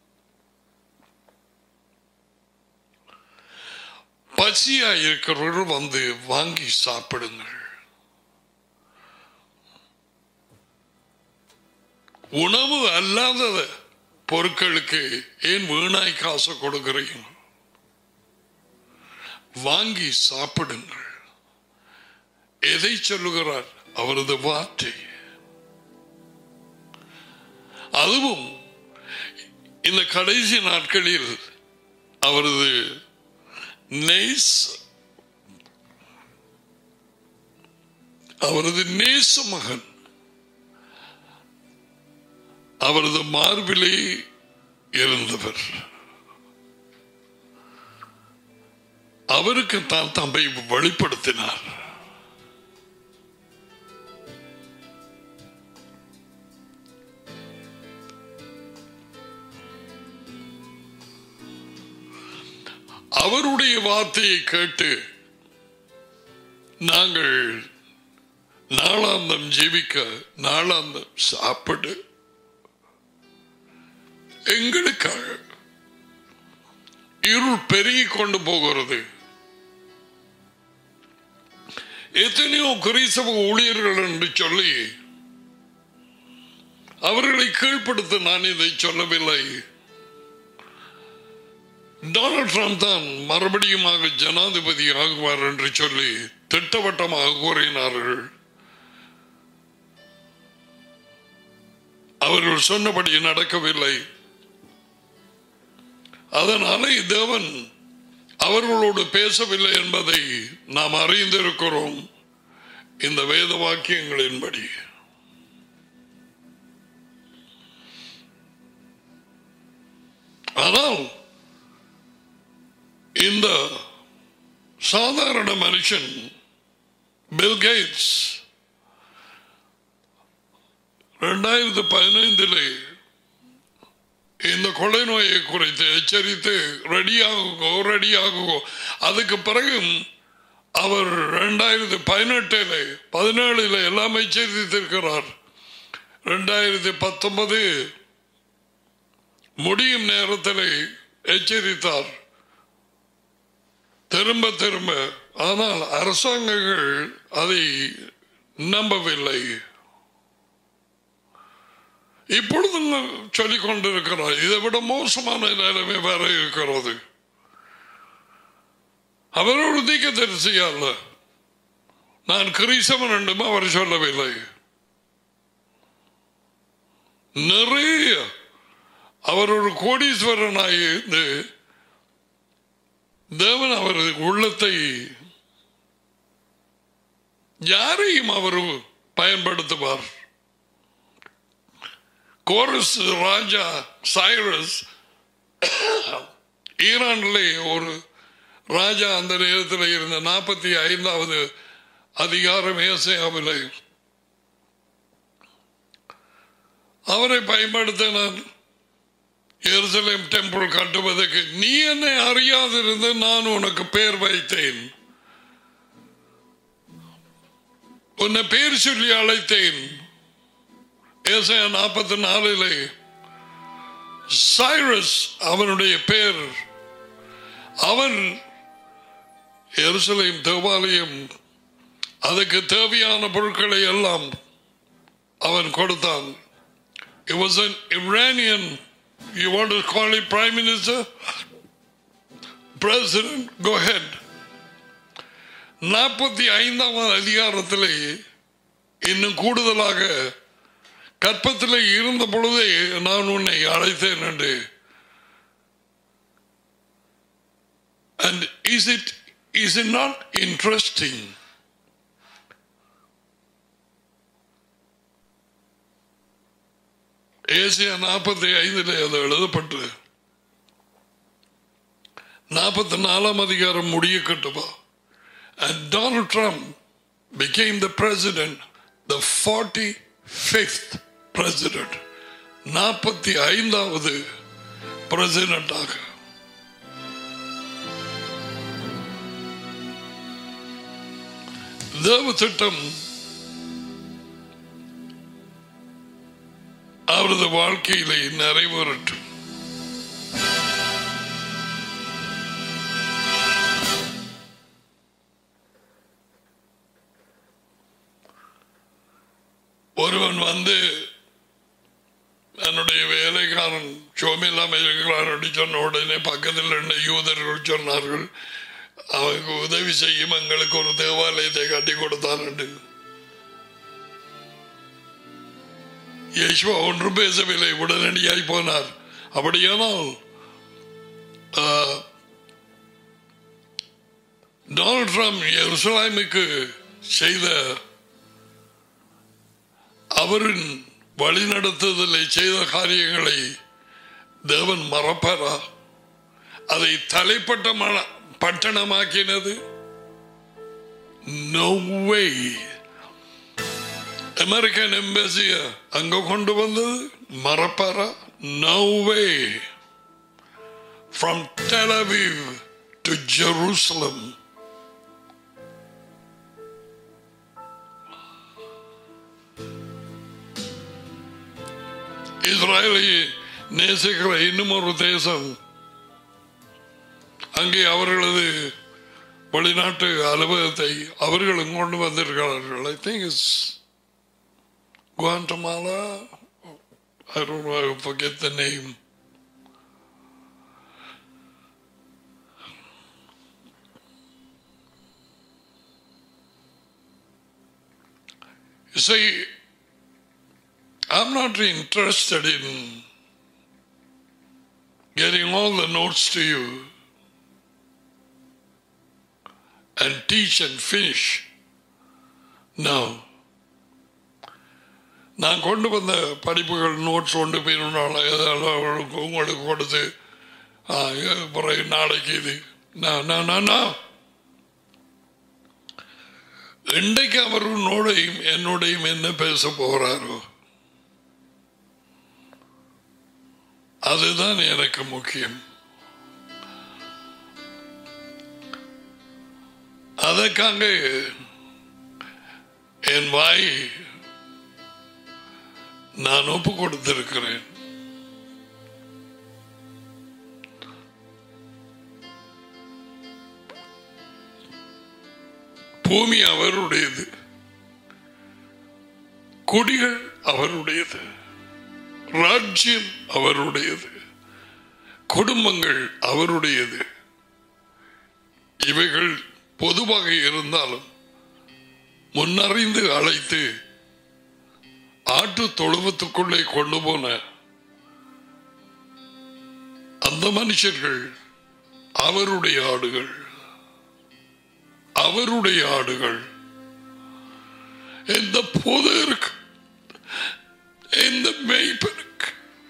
பசியா இருக்கிறவர்கள் வந்து வாங்கி சாப்பிடுங்கள் உணவு அல்லாத பொருட்களுக்கு ஏன் வீணாய் காசு கொடுக்கிறீங்க வாங்கி சாப்பிடுங்கள் எதை சொல்லுகிறார் அவரது வார்த்தை அதுவும் இந்த கடைசி நாட்களில் அவரது நேஸ் அவரது நேச மகன் அவரது மார்பிலே இருந்தவர் அவருக்கு தான் தம்மை வெளிப்படுத்தினார் அவருடைய வார்த்தையை கேட்டு நாங்கள் நாளாந்தம் ஜீவிக்க நாளாந்தம் சாப்பிடு எங்களுக்காக இருள் பெருகி கொண்டு போகிறது எத்தனையோ கிறிஸ்தவ ஊழியர்கள் என்று சொல்லி அவர்களை கீழ்ப்படுத்த நான் இதை சொல்லவில்லை டொனால்ட் ட்ரம்ப் தான் மறுபடியுமாக ஜனாதிபதி ஆகுவார் என்று சொல்லி திட்டவட்டமாக கூறினார்கள் அவர்கள் சொன்னபடி நடக்கவில்லை அதனால தேவன் அவர்களோடு பேசவில்லை என்பதை நாம் அறிந்திருக்கிறோம் இந்த வேத வாக்கியங்களின்படி ஆனால் இந்த சாதாரண மனுஷன் பில் கேட்ஸ் ரெண்டாயிரத்தி பதினைந்திலே இந்த கொள்ளை நோயை குறித்து எச்சரித்து ரெடியாகுங்கோ ரெடியாகுங்கோ அதுக்கு பிறகும் அவர் ரெண்டாயிரத்தி பதினெட்டுல பதினேழுல எல்லாம் எச்சரித்திருக்கிறார் ரெண்டாயிரத்தி பத்தொன்பது முடியும் நேரத்தில் எச்சரித்தார் திரும்ப திரும்ப ஆனால் அரசாங்கங்கள் அதை நம்பவில்லை இப்பொழுது சொல்லிக் கொண்டிருக்கிறார் இதை விட மோசமான நிலைமை வேற இருக்கிறது அவரோடு தீக்க தெரிசியல்ல நான் கிரீசவன் என்றும் அவர் சொல்லவில்லை நிறைய அவர் ஒரு கோடீஸ்வரனாய் இருந்து தேவன் அவர் உள்ளத்தை யாரையும் அவர் பயன்படுத்துவார் கோரஸ் ராஜா சைரஸ் ஈரானிலே ஒரு ராஜா அந்த நேரத்தில் இருந்த நாற்பத்தி ஐந்தாவது அதிகாரம் ஏசையாவிலே அவரை பயன்படுத்த நான் எருசலேம் டெம்பிள் கட்டுவதற்கு நீ என்னை அறியாதிருந்து நான் உனக்கு பேர் வைத்தேன் உன்னை பேர் சொல்லி அழைத்தேன் ஏசாயா நாற்பத்தி நாலிலே சைரஸ் அவனுடைய பேர் அவன் எருசலேம் தேவாலயம் அதுக்கு தேவையான பொருட்களை எல்லாம் அவன் கொடுத்தான் It was an Iranian, you want to call it Prime Minister? President, go ahead. நாற்பத்தி ஐந்தாம் அதிகாரத்திலே இன்னும் கூடுதலாக கற்பத்தில் இருந்த பொழுதே நான் உன்னை அழைத்தேன் என்று And is it is it not interesting? Asia நாற்பத்தி ஐந்தில் அது எழுதப்பட்டு நாற்பத்தி நாலாம் அதிகாரம் முடிய கட்டுமா And Donald Trump became the president, the 45th president. நாற்பத்தி ஐந்தாவது பிரசிடண்டாக தேவ திட்டம் அவரது வாழ்க்கையிலே நிறைவேறட்டும் ஒருவன் வந்து என்னுடைய வேலைக்காரன் சோமில்லாம இருக்கிறான் அப்படி சொன்ன உடனே பக்கத்தில் ரெண்டு யூதர்கள் சொன்னார்கள் அவனுக்கு உதவி செய்யும் எங்களுக்கு ஒரு தேவாலயத்தை கட்டி கொடுத்தான் என்று யேசுவா ஒன்றும் பேசவில்லை உடனடியாய் போனார் அப்படியானால் டொனால்ட் ட்ரம்ப் எருசலாமுக்கு செய்த அவரின் வழிநடத்துதலை செய்த காரியங்களை தேவன் மறப்பாரா அதை தலைப்பட்ட மன பட்டணமாக்கினது நோ வே அமெரிக்கன் எம்பசிய அங்க கொண்டு வந்தது மறப்பாரா no way from Tel Aviv to Jerusalem இஸ்ராயலை நேசிக்கிற இன்னும் ஒரு தேசம் அங்கே அவர்களது வெளிநாட்டு அலுவலகத்தை அவர்களும் கொண்டு வந்திருக்கிறார்கள் I think is Guatemala I don't know, I forget the name. You see, I'm not interested in getting all the notes to you and teach and finish. No. நான் கொண்டு வந்த படிப்புகள் நோட்ஸ் கொண்டு போயினால ஏதாவது உங்களுக்கு கொடுத்து ஆ, பிறகு நாளைக்கு இது நான் நான் நான் நான் இன்றைக்கு அவர் உன்னோடையும் என்னோடையும் என்ன பேச போறாரோ அதுதான் எனக்கு முக்கியம் அதற்காக என் வாய் நான் ஒப்பு கொடுத்திருக்கிறேன் பூமி அவருடையது கொடிகள் அவருடையது ராஜ்யம் அவருடையது குடும்பங்கள் அவருடையது இவைகள் பொதுவாக இருந்தாலும் முன்னறிந்து அழைத்து ஆட்டு தொழுவத்துக்குள்ளே கொண்டு போன அந்த மனுஷர்கள் அவருடைய ஆடுகள் அவருடைய ஆடுகள் எந்த போதருக்கு எந்த மேய்ப்பனுக்கு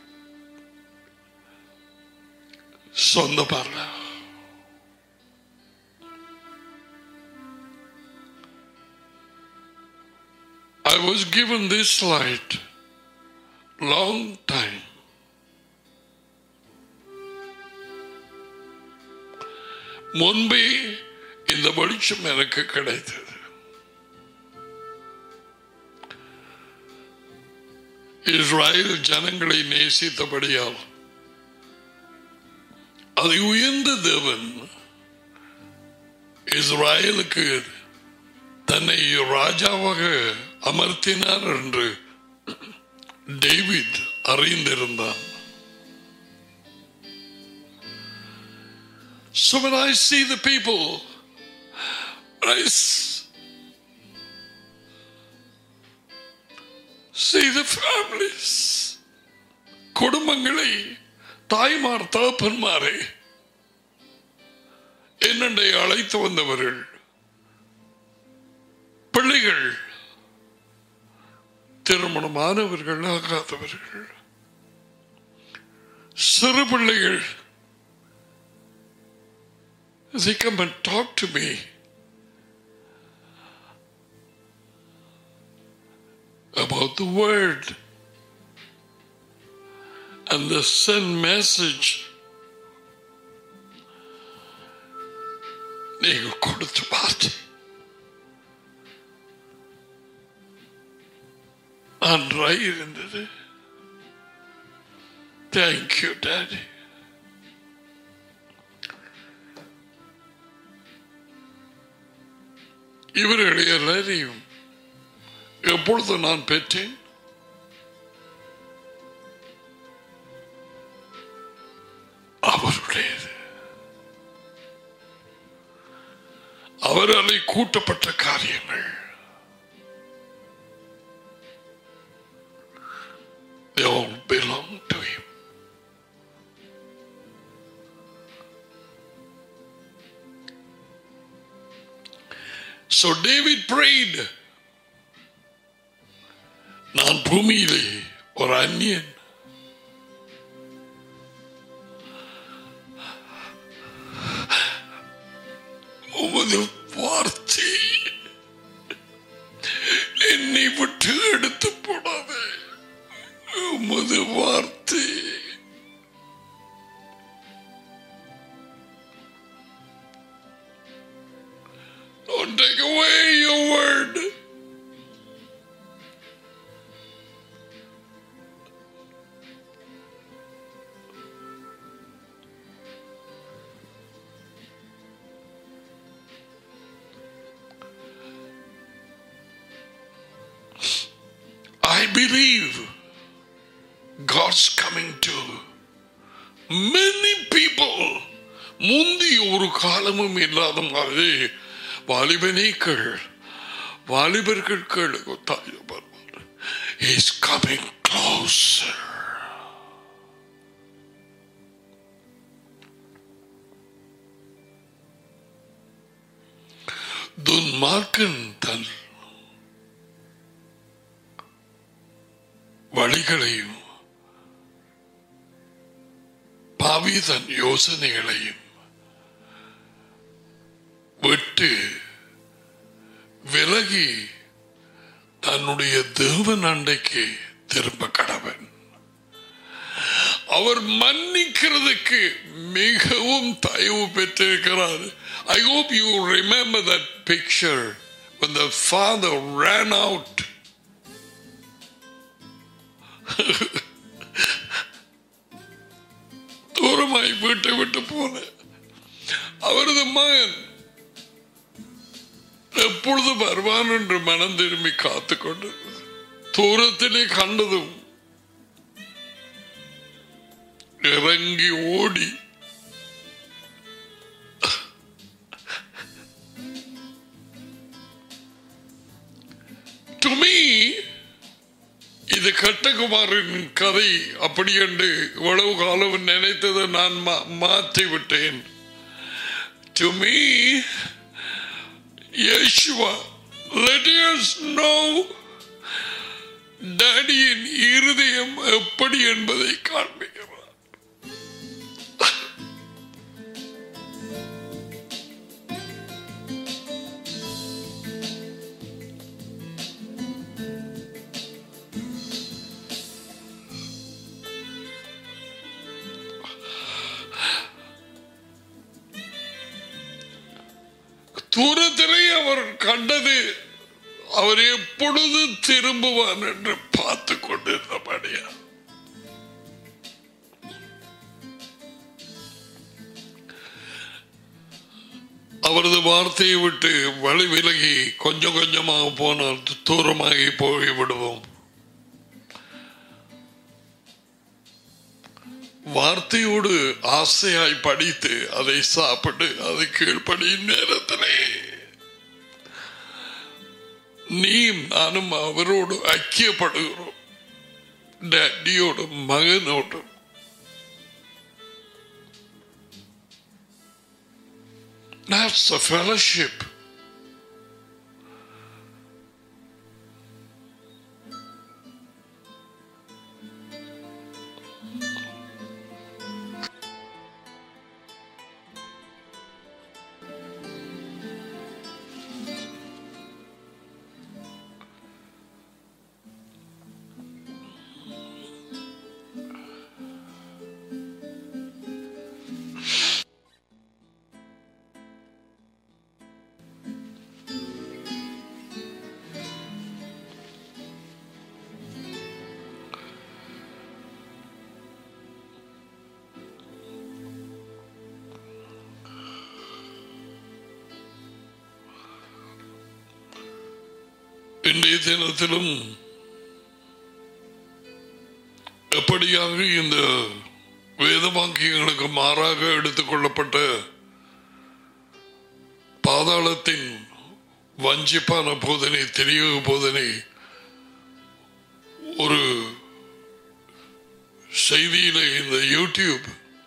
சொந்தமல்ல I was given this light long time. முன்பே இந்த வெளிச்சம் எனக்கு கிடைத்தது இஸ்ராயல் ஜனங்களை நேசித்தபடியால் அதை உயர்ந்த தேவன் இஸ்ராயலுக்கு தன்னை ராஜாவாக அமர்த்தினார் என்று டேவிட் அறிந்திருந்தான் So when I see the people, I s- see the families, குடும்பங்களை தாய்மார் தகப்பன்மாரை என்னண்டை அழைத்து வந்தவர்கள் பிள்ளைகள் திருமணமானவர்கள் ஆகாதவர்கள் சிறு பிள்ளைகள் they come and talk to me about the word and the send message நீங்க கொடுத்து பார்த்து நன்றாய் இருந்தது தேங்க்யூ டாடி இவர்களை எல்லாரையும் எப்பொழுது நான் பெற்றேன் அவருடையது அவராலே கூட்டப்பட்ட காரியங்கள் They all belong to him. So David prayed. நான் பூமியிலே ஒரு அந்நியன் உமது வார்த்தை என்னை விட்டு எடுத்து போடாத உமது வார்த்தை Don't take away your word. I believe God's coming to many people. முந்தி ஒரு காலமும் இல்லாத மாதிரி வாலிபனே கேள் வாலிபர்கள் கேளு தாய் இஸ் கமிங் closer. துன்மார்க்கன் தன் வழிகளையும் பாவி தன் யோசனைகளையும் விட்டு விலகி தன்னுடைய தேவன் அண்டைக்கு திரும்ப கடவன் அவர் மன்னிக்கிறதுக்கு மிகவும் தயவு பெற்றிருக்கிறார் I hope you remember that picture when the father ran out தூரமாய் வீட்டை விட்டு போன அவரது மகன் எப்பொழுது வருவான் என்று மனம் திரும்பி காத்து கொண்டு தூரத்திலே கண்டதும் இறங்கி ஓடி டு மீ இது கட்டகுமாரின் கதை அப்படி என்று இவ்வளவு காலம் நினைத்ததை நான் மா- மாற்றி விட்டேன் to me Yeshua let us know டேடியின் இருதயம் எப்படி என்பதை காண்பிக்கிறார் தூரத்திலே அவர் கண்டது அவர் எப்பொழுது திரும்புவான் என்று பார்த்து கொண்டிருந்தபடியா அவரது வார்த்தையை விட்டு வழி விலகி கொஞ்சம் கொஞ்சமாக போனால் தூரமாகி போய் விடுவோம் வார்த்தையோடு ஆசையாய் படித்து அதை சாப்பிட்டு அதை கீழ்ப்படியும் நேரத்திலே நீயும் நானும் அவரோடு ஐக்கியப்படுகிறோம் டேடியோடு மகனோடு That's the fellowship. இன்றைய தினத்திலும் எப்படியாக இந்த வேத வாக்கியங்களுக்கு மாறாக எடுத்துக்கொள்ளப்பட்ட பாதாளத்தின் வஞ்சிப்பான போதனை தெரிய போதனை ஒரு செய்தியில இந்த யூடியூப்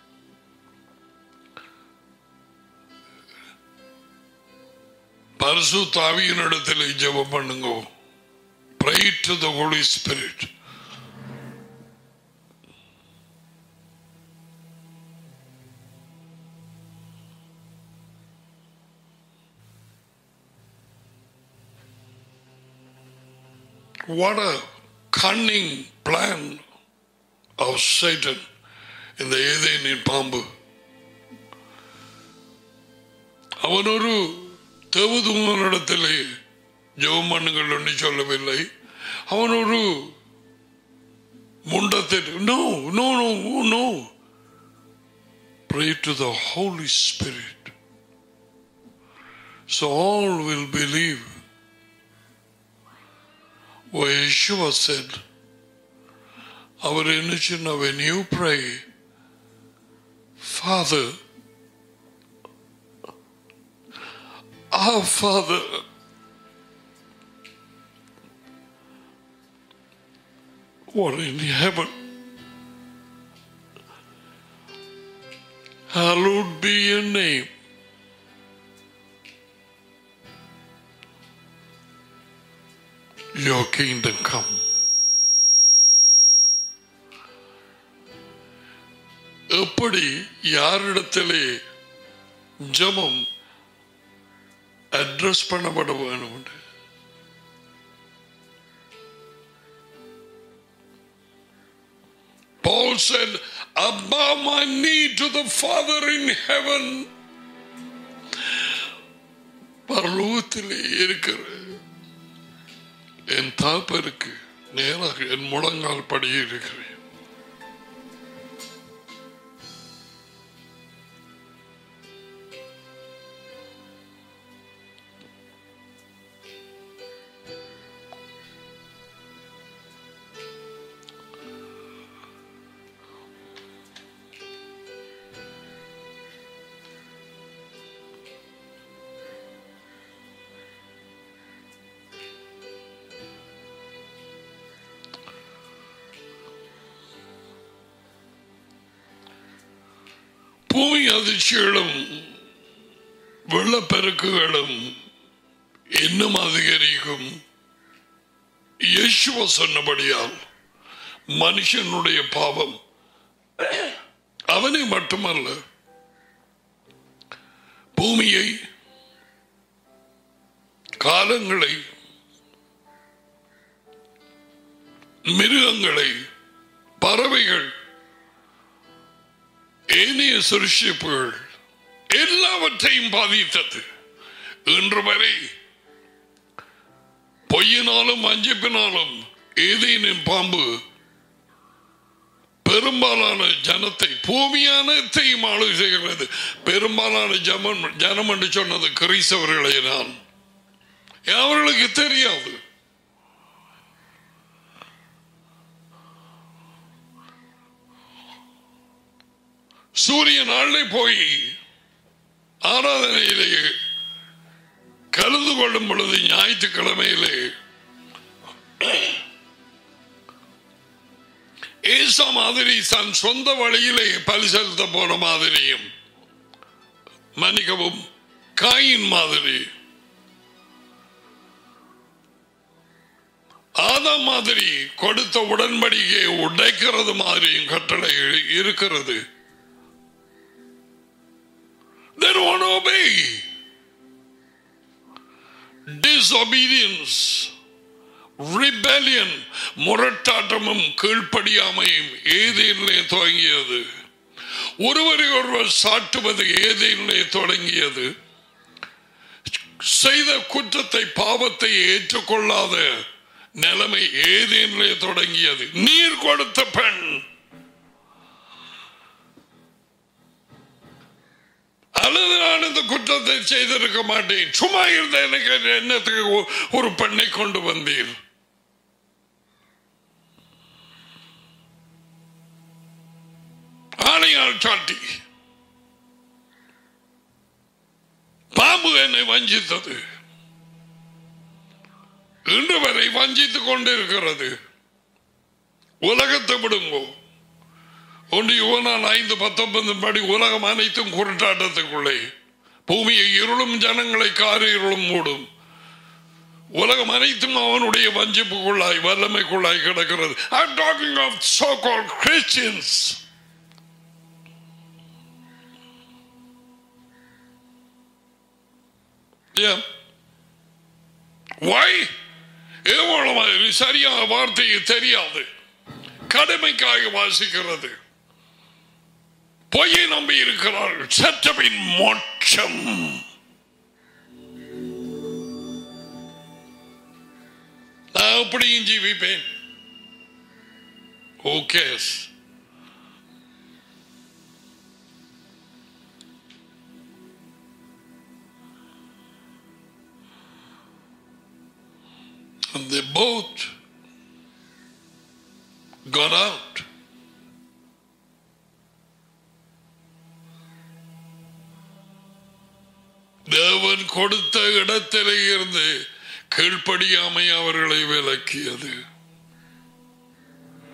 பரிசு தாவியின் இடத்துல ஜெபம் பண்ணுங்க Pray to the Holy Spirit. What a cunning plan of Satan in the ஏதேனின் பாம்பு அவன் ஒரு தேவதூதனிடத்திலே ஜெபம் பண்ணுங்கள் என்று சொல்லவில்லை அவன் ஒரு முண்டத்தில் no no no no pray to the Holy Spirit so all will believe where Yeshua said அவர் என்ன சொன்ன when you pray Father our Father or in heaven. Hallowed be your name. Your kingdom come. எப்படி யாரிடத்திலே ஜெபம் அட்ரஸ் பண்ணப்பட வேணும் Paul said, I bow my knee to the Father in heaven. பரலோகத்திலே இருக்கிற என் தாப்பருக்கு நேராக என் முழங்கால் படி இருக்கிறேன் பூமி அதிர்ச்சிகளும் வெள்ளப்பெருக்குகளும் இன்னும் அதிகரிக்கும் இயேசுவ சொன்னபடியால் மனுஷனுடைய பாவம் அவனை மட்டுமல்ல பூமியை காலங்களை மிருகங்களை பறவைகள் ஏனைய சிருஷிப்புகள் எல்லாவற்றையும் பாதித்தது இன்று வரை பொய்யினாலும் வஞ்சிப்பினாலும் ஏதேனும் பாம்பு பெரும்பாலான ஜனத்தை பூமியானத்தையும் ஆளு செய்கிறது பெரும்பாலான ஜமன் ஜனம் என்று சொன்னது கிறிஸ்தவர்களை நான் அவர்களுக்கு தெரியாது சூரிய நாளை போய் ஆராதனையிலே கலந்து கொள்ளும் பொழுது ஞாயிற்றுக்கிழமையிலே ஏசா மாதிரி தன் சொந்த வழியிலே பலி செலுத்த போன மாதிரியும் மன்னிக்கவும் காயின் மாதிரி ஆதாம் மாதிரி கொடுத்த உடன்படிக்கையை உடைக்கிறது மாதிரியும் கட்டளை இருக்கிறது They don't want to obey. Disobedience, rebellion, முரட்டாட்டமும் கீழ்ப்படியாமையும் ஏதேனிலே துவங்கியது ஒருவரை ஒருவர் சாட்டுவது ஏதேனிலே தொடங்கியது செய்த குற்றத்தை பாவத்தை ஏற்றுக்கொள்ளாத நிலைமை ஏதேனிலே தொடங்கியது நீர் கொடுத்த பெண் அல்லது நான் இந்த குற்றத்தை செய்திருக்க மாட்டேன் சும்மா இருந்த எனக்கு என்னத்துக்கு ஒ- ஒரு பெண்ணை கொண்டு வந்தீர் ஆணையால் சாட்டி பாம்பு என்னை வஞ்சித்தது இன்று வரை வஞ்சித்துக் கொண்டிருக்கிறது உலகத்தை விடுங்கோ ஒன்று யுவனால் ஐந்து பத்தொன்பது படி உலகம் அனைத்தும் குருட்டாட்டத்துக்குள்ளே பூமியை இருளும் ஜனங்களை காரி இருளும் மூடும் உலகம் அனைத்தும் அவனுடைய வஞ்சிப்புக்குள்ளாய் வல்லமைக்குள்ளாய் கிடக்கிறது I'm talking of so-called Christians. Yeah. Why? எவ்வளவு மாதிரி சரியான வார்த்தையை தெரியாது கடமைக்காக வாசிக்கிறது பொய்யை நம்பி இருக்கிறார்கள் சற்றபின் மோட்சம் நான் எப்படியும் ஜீவிப்பேன் okay And they both got out. தேவன் கொடுத்த இடத்திலே இருந்து கீழ்ப்படியாமை அவர்களை விலக்கியது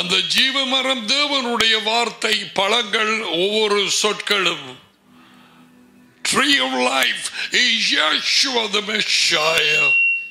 அந்த ஜீவ மரம் தேவனுடைய வார்த்தை பழங்கள் ஒவ்வொரு சொற்களும் tree of life is Yeshua the Messiah.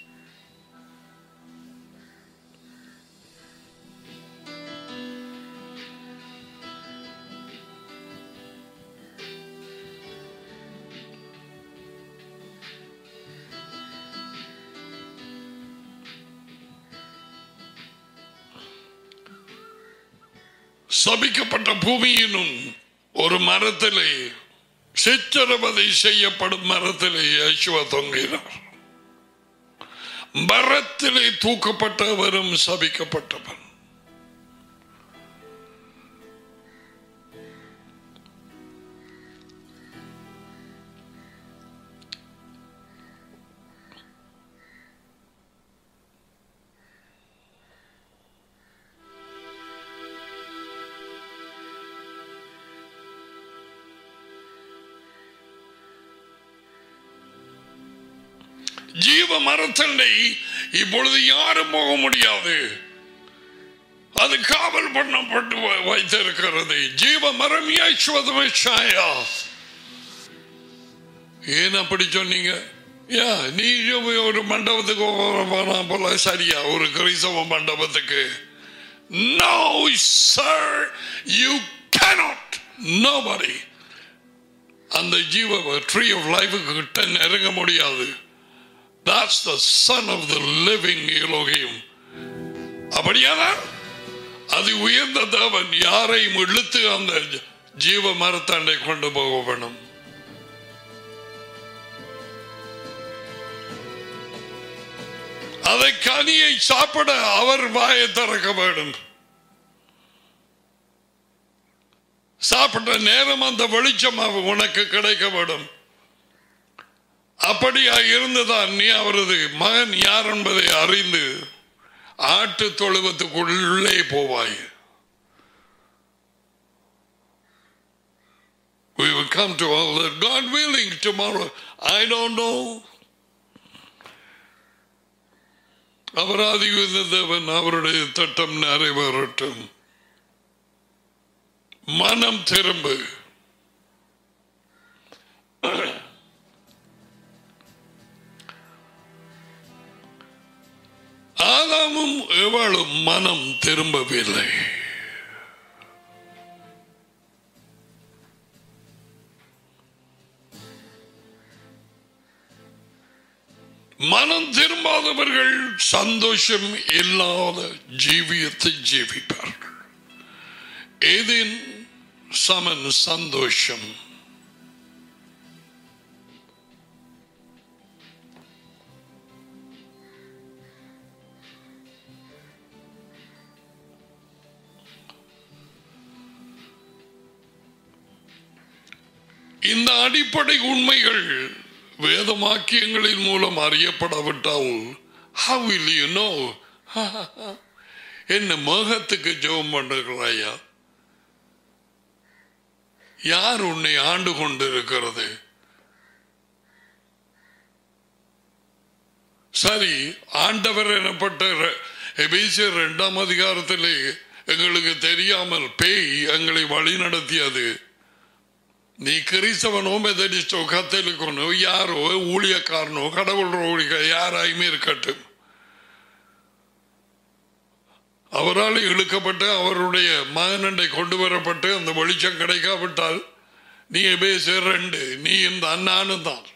சபிக்கப்பட்ட பூமியினும் ஒரு மரத்திலே சித்திரவதை செய்யப்படும் மரத்திலே யேசுவ தொங்கினார் மரத்திலே தூக்கப்பட்டவரும் சபிக்கப்பட்டவன் ஜீவ மரத்தண்டை இப்பொழுது யாரும் போக முடியாது அது காவல் பண்ணப்பட்டு வ- வைத்திருக்கிறது ஜீவ மரம் யேசுவதமேஷாயா ஏன் அப்படி சொன்னீங்க யா நீ ஒரு மண்டபத்துக்கு போனா போல சரியா ஒரு கிறிஸ்தவ மண்டபத்துக்கு no sir you cannot nobody அந்த ஜீவ ட்ரீ ஆஃப் லைஃபுக்கு கிட்ட நெருங்க முடியாது That's the son of the living Elohim. அப்படியானால் அது உயர்ந்த தேவன் யாரையும் இழுத்து அந்த ஜீவ மரத்தாண்டை கொண்டு போக வேணும் அதை கனியை சாப்பிட அவர் வாயை திறக்க வேண்டும் சாப்பிட்ட நேரம் அந்த வெளிச்சம் அவ- உனக்கு கிடைக்க வேண்டும் அப்படியா இருந்துதான் நீ அவரது மகன் யார் என்பதை அறிந்து ஆட்டு தொழுவத்துக்குள்ளே போவாய் We will come to all that. God willing, tomorrow. I don't know. அவர் ஆதி தேவன் அவருடைய திட்டம் நிறைவேறட்டும் மனம் திரும்பு ஆதாமும் எவளும் மனம் திரும்பவில்லை மனம் திரும்பாதவர்கள் சந்தோஷம் இல்லாத ஜீவியத்தை ஜீவிப்பார்கள் ஏதேன் சமன் சந்தோஷம் இந்த அடிப்படை உண்மைகள் வேதமாக்கியங்களின் மூலம் அறியப்படாவிட்டால் how will you know என்ன மோகத்துக்கு ஜெபம் பண்ணுகிறாயா யார் உன்னை ஆண்டு கொண்டிருக்கிறது சரி ஆண்டவர் எனப்பட்ட ர- எபேசியர் இரண்டாம் அதிகாரத்திலே எங்களுக்கு தெரியாமல் பேய் எங்களை வழி நடத்தியது நீ கிறிஸ்தவனோ மெதடிஸ்டோ கத்தலிக்கனோ யாரோ ஊழியக்காரனோ கடவுள் ஊழிய யாராயுமே இருக்கட்டும் அவரால் இழுக்கப்பட்டு அவருடைய மகனண்டை கொண்டு வரப்பட்டு அந்த வெளிச்சம் கிடைக்காவிட்டால் நீ எபேசியர் ரெண்டு நீ இந்த அண்ணானு தான்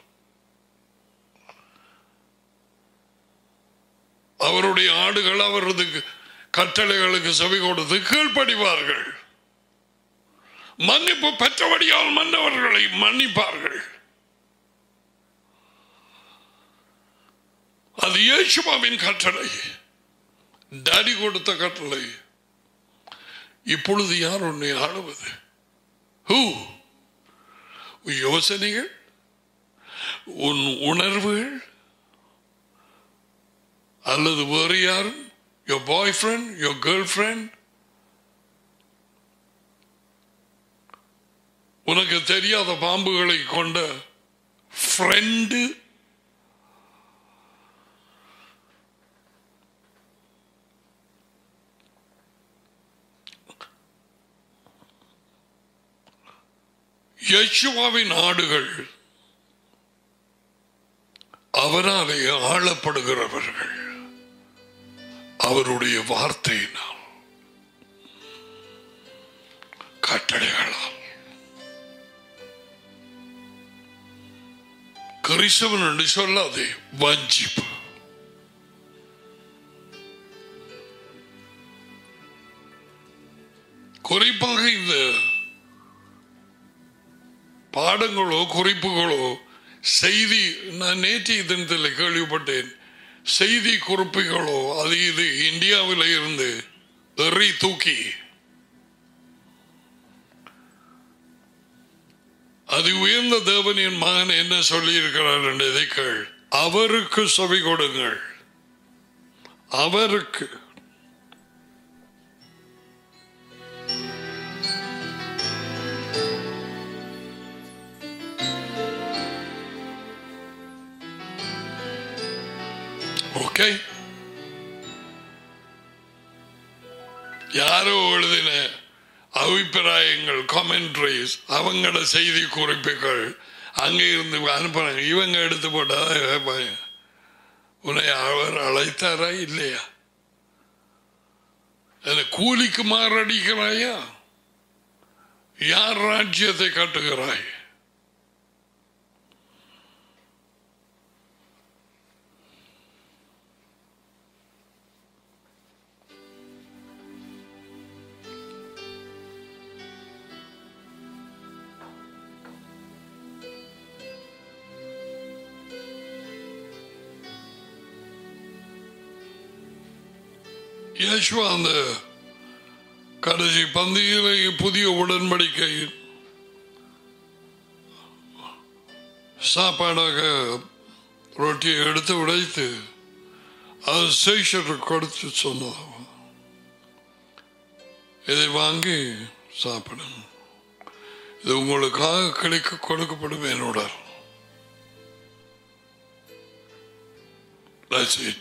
அவருடைய ஆடுகள் அவரது கட்டளைகளுக்கு செவி கொடுத்து கீழ்ப்படிவார்கள் மன்னிப்பு பெற்றபடியால் மன்னவர்களை மன்னிப்பார்கள் அது இயேசுவாவின் கட்டளை டாடி கொடுத்த கட்டளை இப்பொழுது யார் உன்னை ஆளுவது ஹூ யோசனைகள் உன் உணர்வுகள் அல்லது வேறு யாரும் your boyfriend your girlfriend உனக்கு தெரியாத பாம்புகளை கொண்ட ஃப்ரெண்டு யசுவாவின் ஆடுகள் அவராலே ஆளப்படுகிறவர்கள் அவருடைய வார்த்தையினால் கட்டளைகளால் கிறிஸ்தவன் என்று சொல்லாதே வஞ்சிப்பு குறிப்பாக இந்த பாடங்களோ குறிப்புகளோ செய்தி நான் நேற்றைய தினத்தில் கேள்விப்பட்டேன் செய்தி குறிப்புகளோ அது இது இந்தியாவில் இருந்து எறி தூக்கி அது உயர்ந்த தேவனின் மகன் என்ன சொல்லி இருக்கிறார் என்றதை கேள் அவருக்கு செவி கொடுங்கள் அவருக்கு ஓகே யாரோ எழுதின அபிப்பிராயங்கள் கமெண்ட்ரிஸ் அவங்களோட செய்தி குறிப்புகள் அங்கே இருந்து அனுப்புறாங்க இவங்க எடுத்து போட்டா கேட்பாங்க. உன்னை அவர் அழைத்தாரா இல்லையா என்ன கூலிக்கு மாரடிக்கிறாயா யார் ராஜ்யத்தை கட்டுகிறாய் யேசுவா அந்த கடைசி பந்தியிலே புதிய உடன்படிக்கை சாப்பாடாக ரொட்டியை எடுத்து உடைத்து அது சேஷருக்கு கொடுத்து சொன்னார் இதை வாங்கி சாப்பிடும் இது உங்களுக்காக கிடைக்க கொடுக்கப்படும் என்னோட That's it.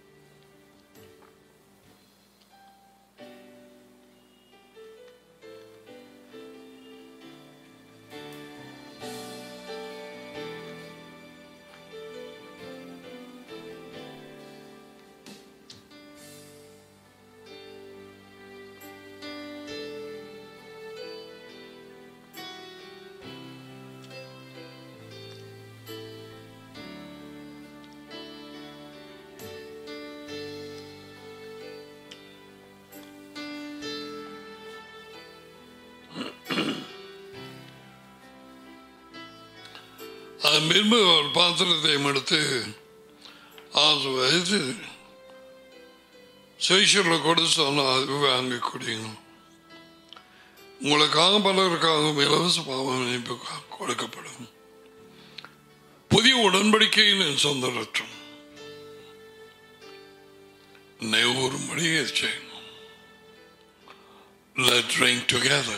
அதன் பின்பு ஒரு பாத்திரத்தையும் எடுத்து ஆசுவைத்து சேஷரில் கொடுத்து சொன்னால் அது வாங்கி குடிங்க உங்களுக்காக பலருக்காகவும் இலவச பாவம் இணைப்பு கொடுக்கப்படும் புதிய உடன்படிக்கையின் சொந்த ரத்தம் நெய்வரும்படியே செய்யணும் Let's drink together.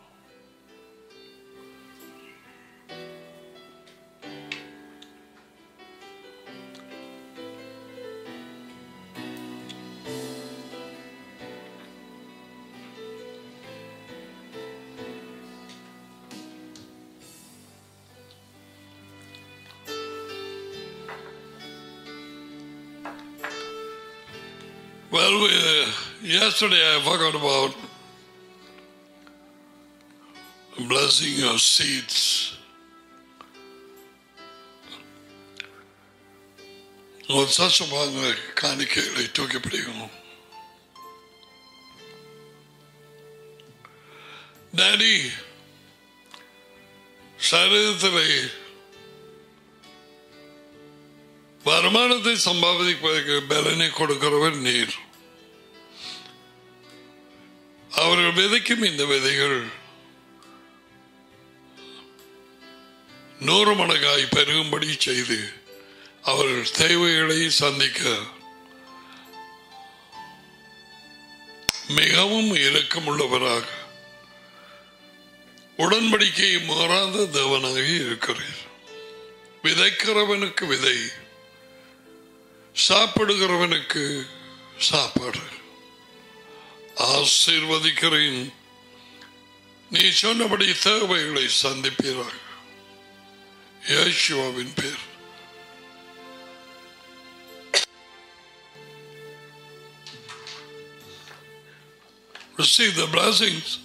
Well, we, uh, yesterday I forgot about blessing of seeds. ஒரு சசமாக காணிக்கைகளை தூக்கி பிடிக்கணும் டாடி சரீரத்திலே வருமானத்தை சம்பாதிப்பதற்கு பலனை கொடுக்கிறவர் நீர் அவர்கள் விதைக்கும் இந்த விதைகள் நூறு மடங்காய் பெருகும்படி செய்து அவர்கள் தேவைகளை சந்திக்க மிகவும் இரக்கமுள்ளவராக உடன்படிக்கையை மாறாத தேவனாக இருக்கிறார் விதைக்கிறவனுக்கு விதை சாப்பிடுகிறவனுக்கு சாப்பாடு ஆசீர்வதிக்கிறேன் நீ சொன்னபடி தேவைகளை சந்திப்பீராக யேசுவாவின் பேர் Receive the blessings.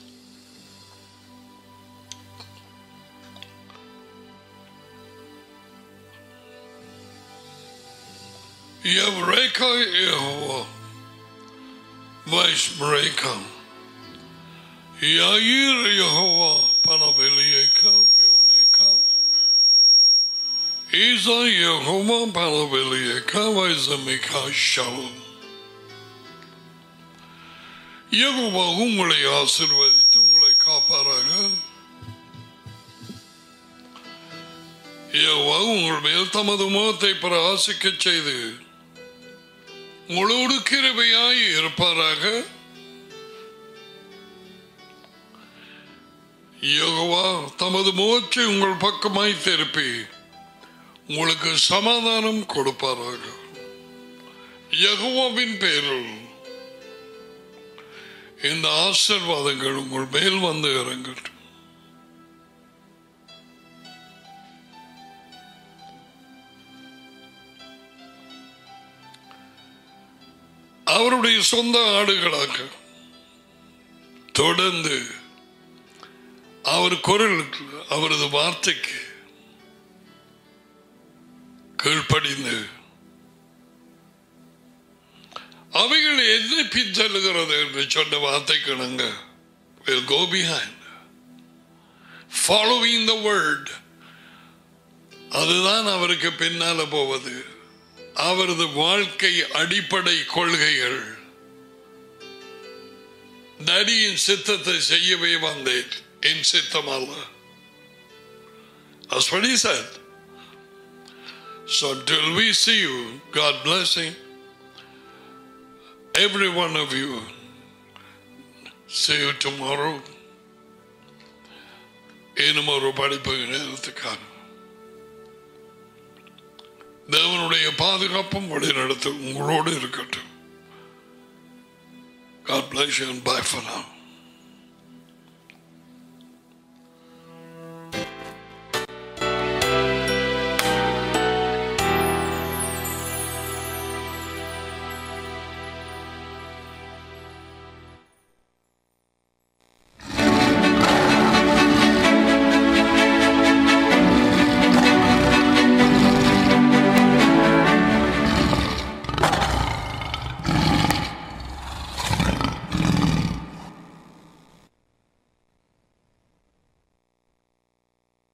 Eureka Yehovah, Vaishmareka, Yair Yehovah, Panabelieka, Vioneka, Isa Yehovah, Panabelieka, Vaizamika, Shalom. Jehovah உங்களை ஆசிர்வதித்து உங்களை காப்பாராக யெகோவா உங்கள் மேல் தமது முகத்தை பிரகாசிக்க செய்து உங்களோடு கிருபையாய் இருப்பாராக யெகோவா தமது முகத்தை உங்கள் பக்கமாய் திருப்பி உங்களுக்கு சமாதானம் கொடுப்பாராக யெகோவாவின் பேரில் இந்த ஆசிர்வாதங்கள் உங்கள் மேல் வந்து இறங்கட்டும் அவருடைய சொந்த ஆடுகளாக தொடர்ந்து அவர் குரலுக்கு அவரது வார்த்தைக்கு கீழ்ப்படிந்து அவைகள் என்ன பின்தள்ளுகிறது என்று சொன்ன வார்த்தை கிணங்க will go behind following the word அதுதான் அவருக்கு பின்னால போவது அவரது வாழ்க்கை அடிப்படை கொள்கைகள் நடியின் சித்தத்தை செய்யவே வந்தேன் என் சித்தம் அல்ல That's what he said. So until we see you, God blessing every one of you. See you tomorrow. இன்னும் ஒரு படிப்பு நேரத்துக்கான தேவனுடைய பாதுகாப்பும் வழிநடத்து உங்களோடு இருக்கட்டும் God bless you and bye for now.